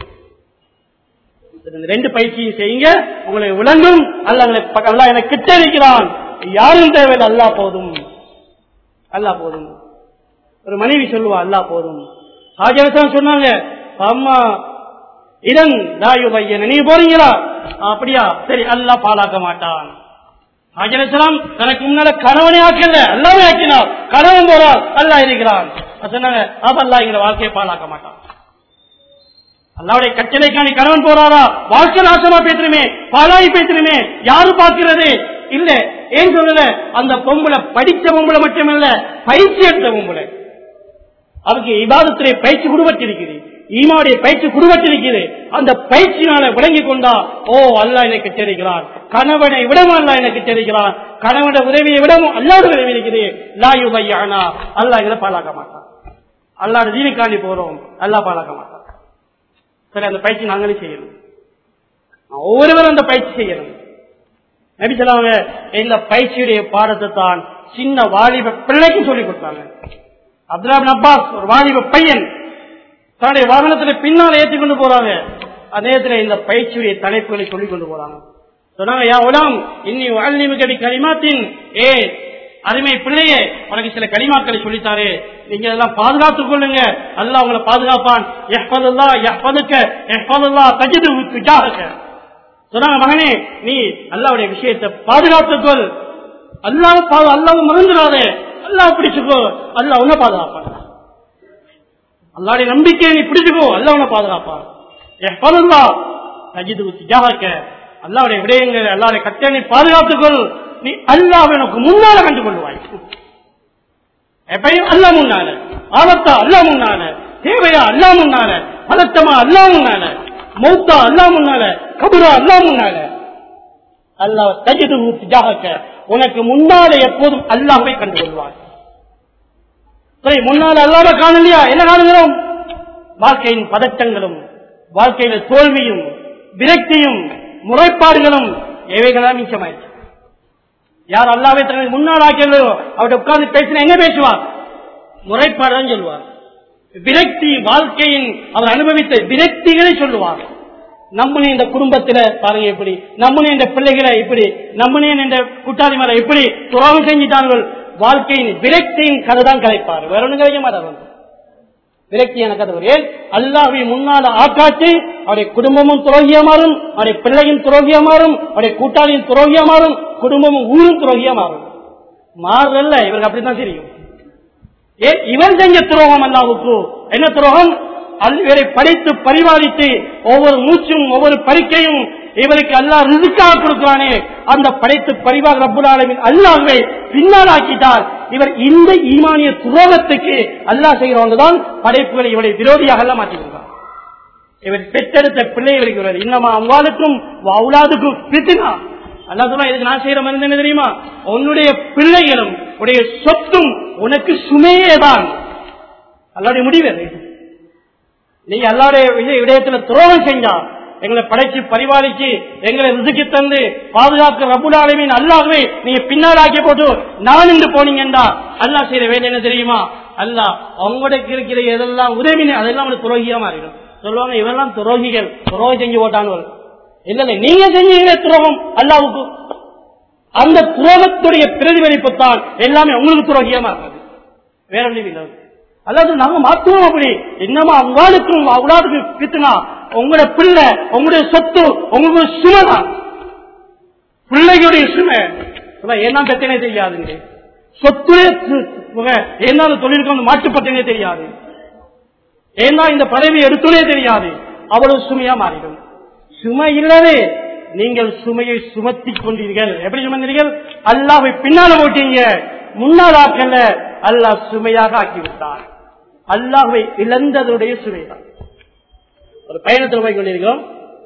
இந்த ரெண்டு பயிற்சியும் செய்யுங்க உங்களை விளங்கும் அல்ல அல்லா எனக்கு கிட்ட இருக்கிறான் யாரும் தேவையில்லை அல்லா போதும் அல்லா போதும் ஒரு மனைவி சொல்லுவா அல்லா போதும் ஆஜரத்தான் சொன்னாங்க அம்மா இதன் தாயு பையன் நீங்க போறீங்களா அப்படியா சரி அல்லா பாலாக்க மாட்டான் ஆஜரசலாம் தனக்கு முன்னால கணவனே ஆக்கல அல்லாவே ஆக்கினார் கணவன் போறார் அல்லா இருக்கிறான் சொன்னாங்க அப்ப அல்லா எங்க வாழ்க்கையை பாலாக்க மாட்டான் அல்லாவுடைய கட்டளைக்காணி கணவன் போறாரா வாழ்க்கை நாசமா பேசுறமே பாலாயி பேசுறமே யாரு பாக்குறது இல்ல ஏன் சொல்லல அந்த பொம்பளை படிச்ச பொம்பளை மட்டுமல்ல பயிற்சி எடுத்த பொம்பளை அதுக்கு இபாதத்துறை பயிற்சி குடும்பத்திருக்குது ஈமாவுடைய பயிற்சி குடும்பத்திருக்குது அந்த பயிற்சினால விளங்கி கொண்டா ஓ அல்லா எனக்கு தெரிகிறான் கணவனை விடவும் அல்லா எனக்கு தெரிகிறான் கணவன உதவியை விடவும் அல்லாத உதவி இருக்குது லாயு பையானா அல்லா இதை பாலாக்க மாட்டான் அல்லாட தீனுக்காண்டி போறோம் அல்லா பாலாக்க மாட்டான் சரி அந்த பயிற்சி நாங்களே செய்யணும் ஒவ்வொருவரும் அந்த பயிற்சி செய்யணும் நபி சொல்லாங்க இந்த பயிற்சியுடைய பாடத்தை தான் சின்ன வாலிப பிள்ளைக்கு சொல்லிக் கொடுத்தாங்க அப்துல்லாபின் அப்பாஸ் ஒரு வாலிப பையன் தன்னுடைய வாகனத்துல பின்னால் ஏற்றி கொண்டு போறாங்க அதே நேரத்தில் இந்த பயிற்சியுடைய தலைப்புகளை சொல்லிக் கொண்டு போறாங்க சொன்னாங்க யா உலாம் இன்னி வாழ்நிமிகடி களிமாத்தின் ஏ அருமை பிள்ளையே உனக்கு சில களிமாக்களை சொல்லித்தாரு நீங்க எல்லாம் பாதுகாத்துக் கொள்ளுங்க அல்லாஹ் உங்களை பாதுகாப்பான் எஹ்பதுல்லா எஹ்பதுக்க எஹ்பதுல்லா தஜிது துஜாஹக சொன்னாங்க மகனே நீ அல்லாவுடைய விஷயத்தை பாதுகாத்துக்கொள் அல்லாஹ் பாது அல்லாஹ் மறந்துடாதே அல்லாஹ் பிடிச்சுக்கோ அல்லாஹ் உன்னை பாதுகாப்பான் அல்லாவுடைய நம்பிக்கையை நீ பிடிச்சுக்கோ அல்லாஹ் உன்னை பாதுகாப்பான் எஹ்பதுல்லா தஜிது துஜாஹக அல்லாவுடைய விடயங்கள் அல்லாவுடைய கட்டளை நீ பாதுகாத்துக்கொள் நீ அல்லாஹ் எனக்கு முன்னால கண்டு கொள்வாய் எப்பயும் அல்லா முன்னால ஆபத்தா அல்லா முன்னால தேவையா அல்லா முன்னால பதட்டமா அல்லா முன்னால மௌத்தா அல்லா முன்னால கபுரா அல்லா முன்னால அல்லாஹ் தஜிது ஜாகக்க உனக்கு முன்னால எப்போதும் அல்லாஹ்வை கண்டு கொள்வாய் சரி முன்னால அல்லாத காணலையா என்ன காணுகிறோம் வாழ்க்கையின் பதட்டங்களும் வாழ்க்கையில தோல்வியும் விரக்தியும் முறைப்பாடுகளும் எவைகளாம் மிச்சமாயிடுச்சு யார் அல்லாவே தனக்கு முன்னால் ஆக்கியோ அவர்கிட்ட உட்கார்ந்து பேசினா எங்க பேசுவார் முறைப்பாடுதான் சொல்லுவார் விரக்தி வாழ்க்கையின் அவர் அனுபவித்த விரக்திகளை சொல்லுவார் நம்மனே இந்த குடும்பத்துல பாருங்க எப்படி நம்மனே இந்த பிள்ளைகளை இப்படி நம்மனே இந்த கூட்டாளி மரம் இப்படி துறவு செஞ்சிட்டார்கள் வாழ்க்கையின் விரக்தியின் கதை தான் கலைப்பார் வேற ஒன்றும் கலைக்க மாட்டார் விரக்தியான கதை ஏன் அல்லாஹை முன்னால ஆக்காச்சு அவருடைய குடும்பமும் துரோகியா மாறும் அவருடைய பிள்ளையும் துரோகியா மாறும் அவருடைய கூட்டாளியும் துரோகியா மாறும் குடும்பமும் ஊரும் துரோகியா மாறும் மாறுறல்ல இவருக்கு அப்படித்தான் தெரியும் ஏன் இவன் செஞ்ச துரோகம் அல்லாவுக்கு என்ன துரோகம் இவரை படித்து பரிபாலித்து ஒவ்வொரு மூச்சும் ஒவ்வொரு பறிக்கையும் இவருக்கு அல்லா ரிசுக்காக கொடுக்கிறானே அந்த படைத்து பரிவாக ரப்புல் ஆலமின் அல்லாஹ்வை பின்னால் ஆக்கிட்டால் இவர் இந்த ஈமானிய துரோகத்துக்கு அல்லாஹ் செய்கிறவங்க தான் படைப்புகளை இவரை விரோதியாக எல்லாம் மாற்றிக்கிறார் இவர் பெற்றெடுத்த பிள்ளைகளுக்கு இவர் இன்னமா அவ்வாளுக்கும் அவுலாதுக்கும் பித்தினா அல்லா சொல்ல இதுக்கு நான் செய்யற மருந்து என்ன தெரியுமா உன்னுடைய பிள்ளைகளும் உடைய சொத்தும் உனக்கு சுமையே தான் அல்லாவுடைய முடிவு அது நீங்க அல்லாவுடைய விஷய விடயத்துல துரோகம் செஞ்சா எங்களை படைச்சு பரிபாலிச்சு எங்களை ரிசுக்கி தந்து பாதுகாக்க ரபுலாலுமின் அல்லாகவே நீங்க பின்னால் ஆக்கி போட்டு நான் இன்று போனீங்கன்றா அல்லா செய்யற வேலை என்ன தெரியுமா அல்லா அவங்களுக்கு இருக்கிற எதெல்லாம் உதவி அதெல்லாம் அவனுக்கு துரோகியா மாறிடும் சொல்லுவாங்க இவெல்லாம் துரோகிகள் துரோகம் செஞ்சு போட்டான்னு இல்ல இல்ல நீங்க செஞ்சீங்க துரோகம் அல்லாவுக்கு அந்த துரோகத்துடைய பிரதிபலிப்பு தான் எல்லாமே உங்களுக்கு துரோகியமா இருக்குது வேற ஒன்றும் இல்லை அதாவது நாங்க மாத்துவோம் அப்படி என்னமா அவங்களுக்கும் அவளாருக்கு பித்துனா உங்களோட பிள்ளை உங்களுடைய சொத்து உங்களுக்கு சுமை தான் பிள்ளைகளுடைய சுமை என்ன பிரச்சனை தெரியாதுங்க சொத்து என்ன தொழிலுக்கு வந்து மாட்டுப்பட்டனே தெரியாது ஏன்னா இந்த பதவி எடுத்துனே தெரியாது அவ்வளவு சுமையா மாறிடும் சுமை இல்லவே நீங்கள் சுமையை சுமத்தி கொண்டீர்கள் எப்படி சுமந்தீர்கள் அல்லாவை பின்னால போட்டீங்க முன்னால் ஆக்கல அல்லாஹ் சுமையாக ஆக்கிவிட்டார் அல்லாஹை இழந்ததனுடைய சுமைதான் ஒரு பயணத்தில் போய் கொண்டிருக்கிறோம்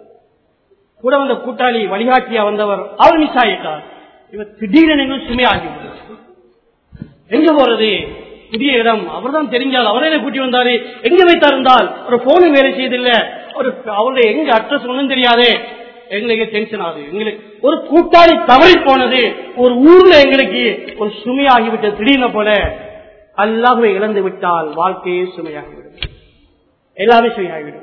கூட வந்த கூட்டாளி வழிகாட்டியா வந்தவர் அவர் மிஸ் ஆகிட்டார் இவர் திடீரென சுமையாகி எங்க போறது புதிய இடம் அவர் தான் தெரிஞ்சால் அவரே கூட்டி வந்தாரு எங்க வைத்தாருந்தால் ஒரு போனும் வேலை செய்தில்ல ஒரு அவருடைய எங்க அட்ரஸ் ஒன்றும் தெரியாது எங்களுக்கு டென்ஷன் ஆகுது எங்களுக்கு ஒரு கூட்டாளி தவறி போனது ஒரு ஊர்ல எங்களுக்கு ஒரு சுமையாகிவிட்டது திடீர்னு போல அல்லாஹுவை இழந்து விட்டால் வாழ்க்கையே சுமையாகிவிடும் எல்லாமே சுமையாகிவிடும்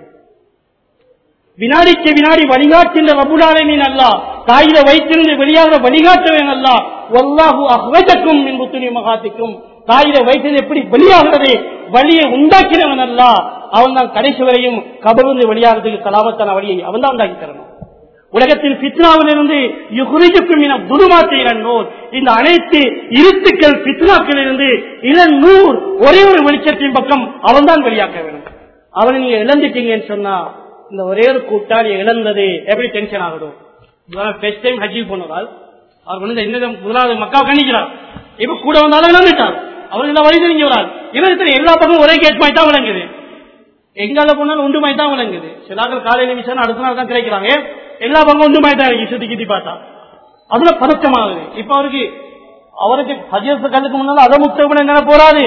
வினாடிக்கு வினாடி வழிகாட்டுகின்ற ரபுலாலமின் அல்லா தாயில வைத்திருந்து வெளியாக வழிகாட்டவேன் அல்லா ஒல்லாஹு அஹ்வதக்கும் என்பு துணி மகாத்திக்கும் தாயில வைத்தது எப்படி வெளியாகிறது வழியை உண்டாக்கினவன் அல்ல அவன் தான் கடைசி வரையும் கபருந்து வெளியாகிறதுக்கு கலாமத்தான வழியை அவன் தான் உண்டாக்கி தரணும் உலகத்தின் பித்னாவிலிருந்து யுகுரிஜுக்கும் என குருமாற்ற இளநூர் இந்த அனைத்து இருத்துக்கள் பித்னாக்கள் இருந்து இளநூர் ஒரே ஒரு வெளிச்சத்தின் பக்கம் அவன் தான் வெளியாக்க வேண்டும் அவனை நீங்க இழந்துட்டீங்கன்னு சொன்னா இந்த ஒரே ஒரு கூட்டாளி இழந்தது எப்படி டென்ஷன் ஆகணும் ஃபர்ஸ்ட் டைம் ஹஜ்ஜி போனதால் அவர் வந்து இந்த முதலாவது மக்கா கணிக்கிறார் இப்ப கூட வந்தாலும் இழந்துட்டார் அவர் இந்த வழி தெரிஞ்சவரால் இவருக்கு எல்லா பக்கமும் ஒரே கேட் மாதிரி தான் விளங்குது எங்கால போனாலும் உண்டு மாதிரி தான் விளங்குது சிலாக்கள் காலையில நிமிஷம் அடுத்த நாள் தான் கிடைக்கிறாங்க எல்லா பக்கம் உண்டு மாதிரி தான் இருக்கு சுத்தி கித்தி பார்த்தா அதுல பதற்றமாகுது இப்ப அவருக்கு அவருக்கு ஹஜ்ஜஸ் கல்லுக்கு முன்னால அதை முக்தப்பட என்ன போறாரு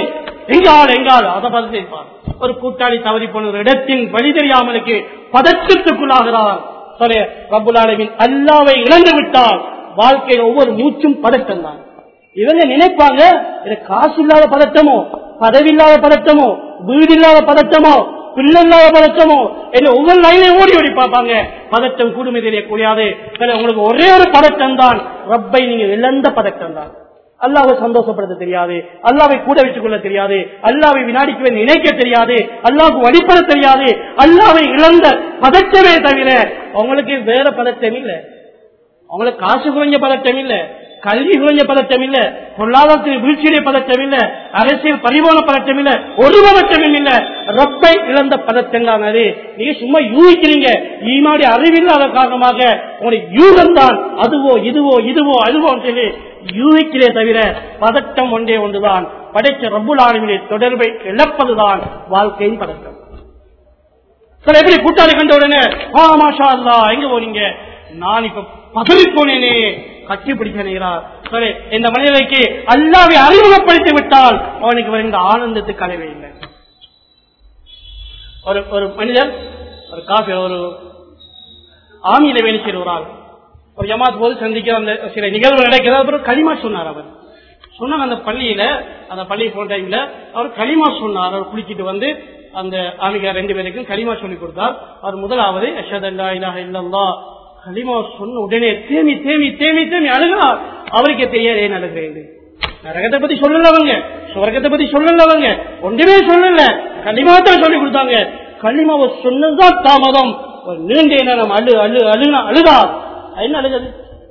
எங்க ஆள் எங்க ஆள் அதை பார்த்து இருப்பார் ஒரு கூட்டாளி தவறி போன ஒரு இடத்தின் வழி தெரியாமலுக்கு பதற்றத்துக்குள்ளாகிறார் சரி ரபுல்லாலமின் அல்லாவை இழந்து விட்டால் வாழ்க்கையில் ஒவ்வொரு மூச்சும் பதட்டம் தான் இவங்க நினைப்பாங்க இது காசு இல்லாத பதட்டமோ பதவி இல்லாத பதட்டமோ வீடு இல்லாத பதட்டமோ பிள்ளை இல்லாத பதட்டமோ இல்ல ஒவ்வொரு லைனையும் ஓடி ஓடி பார்ப்பாங்க பதட்டம் கூடுமை தெரியக்கூடியது சரி, உங்களுக்கு ஒரே ஒரு பதட்டம் தான் ரப்பை நீங்க இழந்த பதட்டம் தான் அல்லாவை சந்தோஷப்படுத்த தெரியாது அல்லாவை கூட வச்சுக் கொள்ள தெரியாது அல்லாவை வினாடிக்கு வேண்டி நினைக்க தெரியாது அல்லாவுக்கு வழிபட தெரியாது அல்லாவை இழந்த பதட்டமே தவிர அவங்களுக்கு வேற பதட்டம் இல்லை அவங்களுக்கு காசு குறைஞ்ச பதட்டம் இல்ல கல்வி குறைஞ்ச பதட்டம் இல்ல பொருளாதாரத்தில் வீழ்ச்சியுடைய பதட்டம் இல்ல அரசியல் பரிமாண பதட்டம் இல்ல ஒரு பதட்டமும் இல்ல ரப்பை இழந்த பதட்டம் தான் அது நீங்க சும்மா யூகிக்கிறீங்க ஈமாடி அறிவில்லாத காரணமாக உங்களுடைய யூகம் தான் அதுவோ இதுவோ இதுவோ அதுவோ சொல்லி யூகிக்கிறே தவிர பதட்டம் ஒன்றே ஒன்றுதான் படைத்த ரப்புல் ஆளுமினை தொடர்பை இழப்பதுதான் வாழ்க்கையின் பதட்டம் சில எப்படி கூட்டாளி கண்ட உடனே ஆ மாஷா அல்லா எங்க போறீங்க நான் இப்ப பதறி போனேனே கட்டி பிடிச்சா சரி இந்த மனிதனுக்கு அல்லாவை அறிமுகப்படுத்தி விட்டால் அவனுக்கு வருகின்ற ஆனந்தத்துக்கு அளவே இல்லை ஒரு ஒரு மனிதர் ஒரு காஃபி ஒரு ஆமியில வேலை செய்கிற ஒரு ஆள் ஒரு ஜமாத் போது சந்திக்கிற அந்த சில நிகழ்வு நடக்கிறது அப்புறம் களிமா சொன்னார் அவர் சொன்னாங்க அந்த பள்ளியில அந்த பள்ளி போன டைம்ல அவர் களிமா சொன்னார் அவர் குளிக்கிட்டு வந்து அந்த ஆமிகார் ரெண்டு பேருக்கும் களிமா சொல்லி கொடுத்தார் அவர் முதலாவது அஷத் அல்லா இலாஹ இல்லல்லா களிமா சொன்ன உடனே தேமி தேமி தேமி தேமி அழுகிறார் அவருக்கே தெரியாது ஏன் அழுகிறேன் நரகத்தை பத்தி சொல்லல அவங்க சுவர்க்கத்தை பத்தி சொல்லல அவங்க ஒன்றுமே சொல்லல களிமாத்தை சொல்லி கொடுத்தாங்க களிமாவை சொன்னதுதான் தாமதம் ஒரு நீண்ட நேரம் அழு அழு அழுனா அழுதார் என்ன அழுகிறது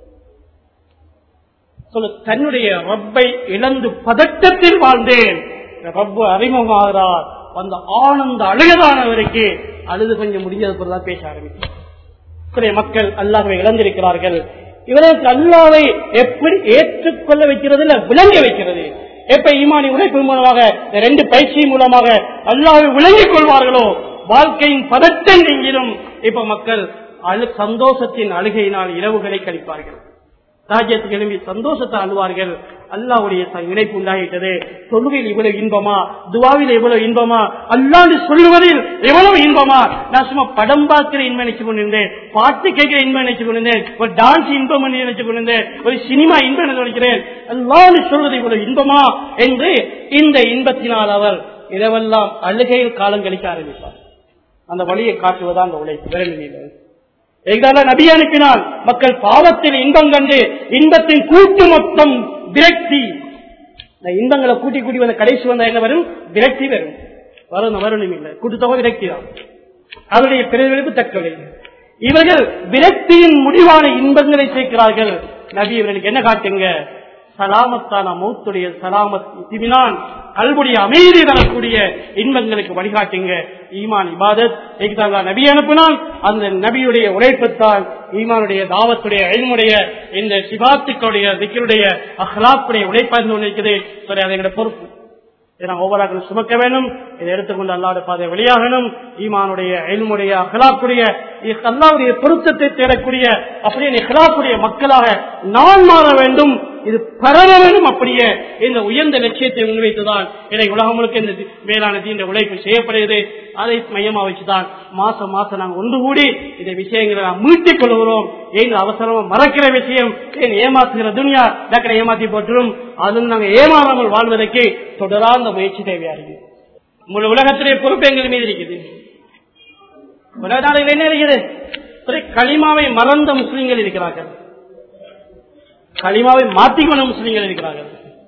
சொல்லு தன்னுடைய ரப்பை இழந்து பதட்டத்தில் வாழ்ந்தேன் ரப்பு அறிமுகமாகிறார் அந்த ஆனந்த அழுகதானவருக்கு அழுது கொஞ்சம் முடிஞ்சது பொருளாக பேச ஆரம்பித்தார் சில மக்கள் அல்லாஹை இழந்திருக்கிறார்கள் இவர்களுக்கு அல்லாவை எப்படி ஏற்றுக்கொள்ள வைக்கிறது இல்ல விளங்க வைக்கிறது எப்ப ஈமானி உழைப்பு மூலமாக இந்த ரெண்டு பயிற்சி மூலமாக அல்லாவை விளங்கிக் கொள்வார்களோ வாழ்க்கையின் பதட்டம் நீங்கிலும் இப்ப மக்கள் அழு சந்தோஷத்தின் அழுகையினால் இரவுகளை கழிப்பார்கள் ராஜ்யத்துக்கு எழும்பி சந்தோஷத்தை அழுவார்கள் அல்லாவுடைய ச- இணைப்பு உண்டாகிட்டது தொழுகையில் இவ்வளவு இன்பமா துவாவில் எவ்வளவு இன்பமா அல்லாண்டு சொல்லுவதில் எவ்வளவு இன்பமா நான் சும்மா படம் பார்க்கிற இன்பம் நினைச்சு கொண்டிருந்தேன் பாட்டு கேட்கிற இன்பம் நினைச்சு கொண்டிருந்தேன் ஒரு டான்ஸ் இன்பம் பண்ணி நினைச்சு கொண்டிருந்தேன் ஒரு சினிமா இன்பம் நினைக்கிறேன் அல்லாண்டு சொல்வது இவ்வளவு இன்பமா என்று இந்த இன்பத்தினால் அவர் இரவெல்லாம் அழுகையில் காலம் கழிக்க ஆரம்பித்தார் அந்த வழியை காட்டுவதா அந்த உழைப்பு விரலில் எங்களால் நபி அனுப்பினால் மக்கள் பாவத்தில் இன்பம் கண்டு இன்பத்தின் கூட்டு மொத்தம் விரக்தி இந்த இன்பங்களை கூட்டி கூட்டி வந்த கடைசி வந்தா என்ன வரும் விரக்தி வரும் வரும் வரணும் இல்லை கூட்டுத்தொகை விரக்தி தான் அவருடைய பிறகு தக்கவை இவர்கள் விரக்தியின் முடிவான இன்பங்களை சேர்க்கிறார்கள் நபி இவர்களுக்கு என்ன காட்டுங்க சலாமத்தான மௌத்துடைய சலாமத் இத்திமினான் கல்புடைய அமைதி தரக்கூடிய இன்பங்களுக்கு வழிகாட்டுங்க ஈமான் இபாதத் இதுக்காக நபி அனுப்பினால் அந்த நபியுடைய உழைப்புத்தான் ஈமானுடைய தாவத்துடைய எல்முடைய இந்த சிபாத்துக்களுடைய திக்கருடைய அஹ்லாக்குடைய உழைப்பாந்து ஒன்று இருக்குது சரி அதை எங்களுடைய பொறுப்பு இதை நாம் ஒவ்வொரு சுமக்க வேண்டும் இதை எடுத்துக்கொண்டு அல்லாத பாதை வெளியாகணும் ஈமானுடைய எல்முடைய அகலாக்குடைய அல்லாவுடைய பொருத்தத்தை தேடக்கூடிய அப்படியே இஹ்லாக்குடைய மக்களாக நான் மாற வேண்டும் இது பரவ வேண்டும் அப்படியே இந்த உயர்ந்த லட்சியத்தை முன்வைத்துதான் இதை உலகம் முழுக்க இந்த மேலான இந்த உழைப்பு செய்யப்படுகிறது அதை மையமா வச்சுதான் மாசம் மாசம் நாங்கள் ஒன்று கூடி இந்த விஷயங்களை நாம் மீட்டிக் கொள்கிறோம் ஏன் அவசரமா மறக்கிற விஷயம் ஏன் ஏமாத்துகிற துனியா டக்கரை ஏமாத்தி போட்டுரும் அதுவும் நாங்கள் ஏமாறாமல் வாழ்வதற்கு தொடராந்த முயற்சி தேவையா இருக்கு முழு உலகத்துடைய பொறுப்பு எங்கள் மீது இருக்குது உலக நாடுகள் என்ன இருக்குது சரி, களிமாவை மறந்த முஸ்லிம்கள் இருக்கிறார்கள் களிமாவை மாற்றிக்கொண்ட முஸ்லிம்கள் இருக்கிறார்கள்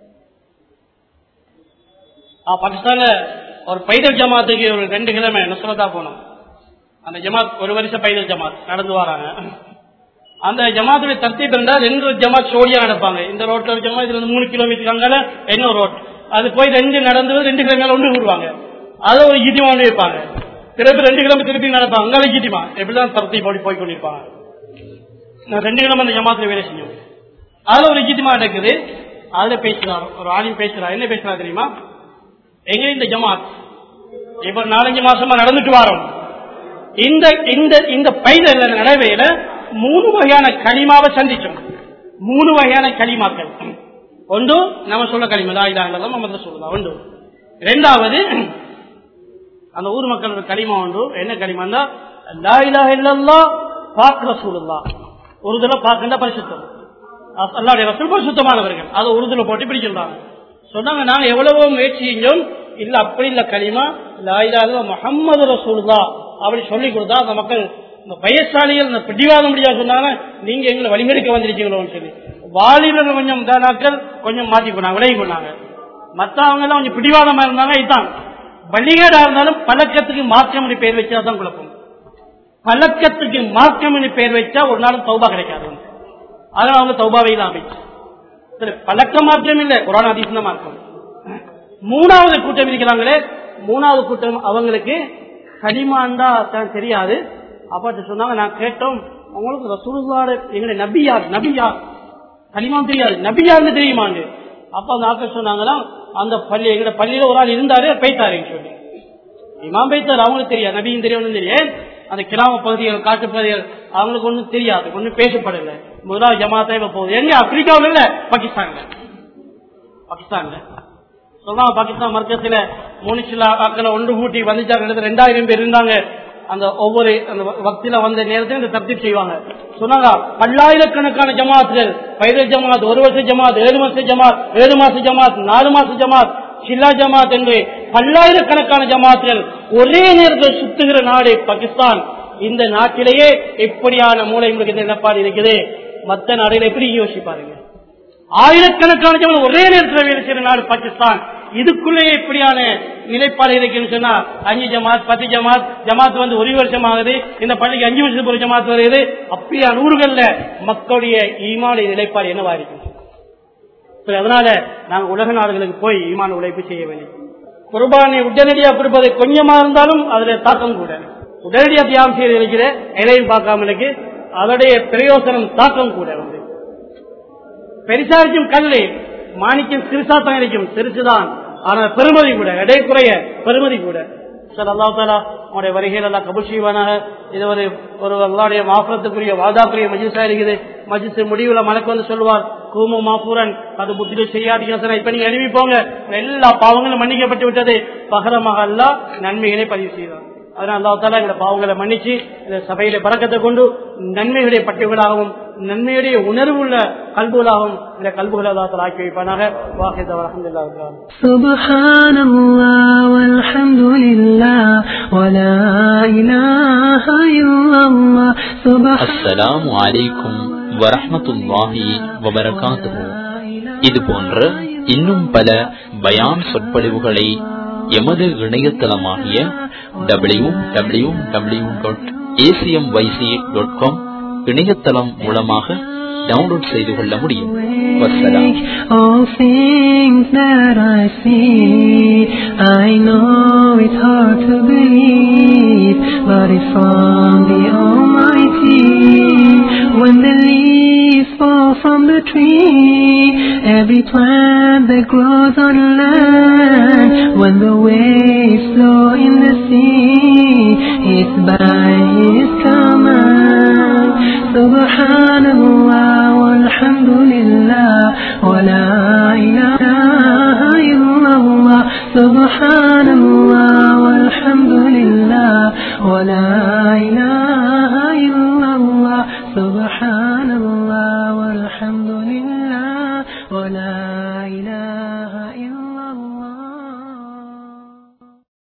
ஆ, பாகிஸ்தான்ல ஒரு பைதல் ஜமாத்துக்கு ஒரு ரெண்டு கிழமை நுசரத்தா போனோம் அந்த ஜமாத் ஒரு வருஷம் பைதல் ஜமாத் நடந்து வராங்க அந்த ஜமாத்துடைய தர்த்தீப் இருந்தா ரெண்டு ஜமாத் சோடியா நடப்பாங்க இந்த ரோட்ல ஒரு ஜமாத் இதுல இருந்து மூணு கிலோமீட்டர் அங்கால இன்னொரு ரோட் அது போய் ரெண்டு நடந்து ரெண்டு கிலோமீட்டர் ஒன்று விடுவாங்க அதை ஒரு ஈட்டிமா ஒன்று வைப்பாங்க திருப்பி ரெண்டு கிலோமீட்டர் திருப்பி நடப்பாங்க அங்கே ஈட்டிமா எப்படிதான் தர்த்தீப் ஓடி போய் கொண்டிருப்பாங்க நான் ரெண்டு கிலோமீட்டர் அந்த ஜமாத்துல வேலை செஞ்சோம் அதுல ஒரு ஈட்டிமா நடக்குது அதுல பேசுறாரு ஒரு ஆலிம் பேசுறாரு என்ன பேசுறாரு தெரியுமா எங்க இந்த ஜமாத் இப்ப நாலஞ்சு மாசமா நடந்துட்டு வரோம் இந்த இந்த இந்த பைதல் நடைவையில மூணு வகையான களிமாவை சந்திச்சோம் மூணு வகையான களிமாக்கள் ஒன்று நம்ம சொல்ல களிமா லா இலாஹ இல்லல்லாஹ் முஹம்மது ரசூலுல்லாஹ் ஒன்று இரண்டாவது அந்த ஊர் மக்களோட களிமா உண்டு என்ன களிமாண்டா லா இலாஹ இல்லல்லாஹ் பாக் ரசூலுல்லாஹ் உருதுல பாக்கண்டா பரிசுத்தம் அல்லாவுடைய ரசூல் பரிசுத்தமானவர்கள் அதை உருதுல போட்டு இப்படி சொல்றாங்க சொன்னாங்க நாங்க எவ்வளவோ முயற்சி செஞ்சோம் இல்ல அப்படி இல்ல களிமா லா இலாஹ இல்லல்லாஹ் முஹம்மது ரசூலுல்லாஹ் அப்படி சொல்லி கொடுத்தா அந்த மக்கள் இந்த வயசாளிகள் இந்த பிடிவாதம் முடியாது சொன்னாங்க நீங்க எங்களை வழிமறிக்க வந்திருக்கீங்களோன்னு சொல்லி வாலிபர்கள் கொஞ்சம் நாட்கள் கொஞ்சம் மாத்தி போனாங்க விலகி போனாங்க மத்தவங்க எல்லாம் கொஞ்சம் பிடிவாதமா இருந்தாங்க இதுதான் வழிகேடா இருந்தாலும் பழக்கத்துக்கு மாற்றம் என்று பெயர் வச்சா தான் குழப்பம் பழக்கத்துக்கு மாற்றம் என்று பெயர் வச்சா ஒரு நாளும் தௌபா கிடைக்காது அதனால அவங்க தௌபாவை தான் அமைச்சு சரி பழக்க மாற்றம் இல்லை குரான் அதிசன மாற்றம் மூணாவது கூட்டம் இருக்கிறாங்களே மூணாவது கூட்டம் அவங்களுக்கு கடிமாண்டா தான் தெரியாது அப்பாட்ட சொன்னாங்க நான் கேட்டோம் உங்களுக்கு ரசூலுல்லாட எங்களுடைய நபியார் நபியார் கலிமாம் தெரியாது நபியார்னு தெரியுமாண்டு அப்ப அந்த ஆக்கள் சொன்னாங்கன்னா அந்த பள்ளி எங்க பள்ளியில ஒரு ஆள் இருந்தாரு போய்த்தாருன்னு சொல்லி இமாம் பைத்தார் அவங்களுக்கு தெரியாது நபியும் தெரியும் தெரியும் அந்த கிராம பகுதிகள் காட்டு பகுதிகள் அவங்களுக்கு ஒண்ணும் தெரியாது ஒண்ணும் பேசப்படல முதலாவது ஜமாத்தா இப்ப போகுது எங்க ஆப்பிரிக்காவில் இல்ல பாகிஸ்தான்ல பாகிஸ்தான்ல சொன்னாங்க பாகிஸ்தான் மர்க்கத்துல மூணிச்சில ஆக்களை ஒன்று கூட்டி வந்துச்சாங்க ரெண்டாயிரம் பேர் இருந்தாங்க அந்த ஒவ்வொரு அந்த வக்தில வந்த நேரத்தில் இந்த தப்தீப் செய்வாங்க சொன்னாங்க பல்லாயிரக்கணக்கான ஜமாத்துகள் பைதல் ஜமாத் ஒரு வருஷ ஜமாத் ஏழு மாச ஜமாத் ஏழு மாச ஜமாத் நாலு மாச ஜமாத் சில்லா ஜமாத் என்று பல்லாயிரக்கணக்கான ஜமாத்துகள் ஒரே நேரத்தில் சுத்துகிற நாடு பாகிஸ்தான் இந்த நாட்டிலேயே எப்படியான மூளை முழுக்க நிலப்பாடு இருக்குது மற்ற நாடுகள் எப்படி யோசிப்பாருங்க ஆயிரக்கணக்கான ஜமாத் ஒரே நேரத்தில் வேலை செய்யற நாடு பாகிஸ்தான் இதுக்குள்ளே எப்படியான நிலைப்பாடு இருக்குன்னு சொன்னா அஞ்சு ஜமாத் பத்து ஜமாத் ஜமாத் வந்து ஒரு வருஷம் ஆகுது இந்த பள்ளிக்கு அஞ்சு வருஷத்துக்கு ஒரு ஜமாத் வருது அப்படியா நூறுகள்ல மக்களுடைய ஈமான நிலைப்பாடு என்னவா இருக்கு சரி, அதனால நாங்க உலக நாடுகளுக்கு போய் ஈமான உழைப்பு செய்ய வேண்டும் குர்பானை உடனடியா கொடுப்பது கொஞ்சமா இருந்தாலும் அதுல தாக்கம் கூட உடனடியா தியாகம் செய்து இருக்கிற இலையும் பார்க்காம இருக்கு அதோடைய பிரயோசனம் தாக்கம் கூட வந்து பெருசா இருக்கும் கல்லு மாணிக்கம் சிறுசா தான் இருக்கும் சிறுசுதான் ஆனா பெருமதி கூட எடை குறைய பெருமதி கூட சார் அல்லா தாலா உங்களுடைய வருகையில் எல்லாம் கபுல் செய்வானாக இது ஒரு ஒரு அல்லாவுடைய மாஃபரத்துக்குரிய வாதாக்குரிய மஜிஸா இருக்குது மஜிஸ் முடிவுல மனக்கு வந்து சொல்லுவார் கூமு மாபூரன் அது புத்திரி செய்யாதீங்க இப்ப நீங்க அறிவிப்போங்க எல்லா பாவங்களும் மன்னிக்கப்பட்டு விட்டது பகரமாக அல்லா நன்மைகளை பதிவு செய்வார் அதனால அல்லா தாலா எங்களை பாவங்களை மன்னிச்சு இந்த சபையில பறக்கத்தை கொண்டு நன்மைகளுடைய பட்டியல்களாகவும் நன்மையுடைய உணர்வு உள்ள கல்புகளாகவும் இந்த கல்புகளை அல்லா தாலா ஆக்கி வைப்பானாக வாஹித அலமதுல்லா سبحان الله والحمد لله ولا إله إلا الله سبحان அஸ்ஸலாமு அலைக்கும் வரஹ்மத்துல்லாஹி வபரகாத்துஹு இது போன்ற இன்னும் பல பயான் சொற்பொழிவுகளை எமது இணையதளமாகிய W W W dot ACM YC dot com இணையதளம் மூலமாக டவுன்லோட் செய்து கொள்ள முடியும் வசலாம் All things that I see, I know it's hard to believe, but it's from the Almighty. When the leaves fall from the tree, every plant that grows on land, when the waves flow in the sea, it's by His command. Subhanallah walhamdulillah wa la ilaha illallah. Subhanallah walhamdulillah wa la ilaha illallah. Subhan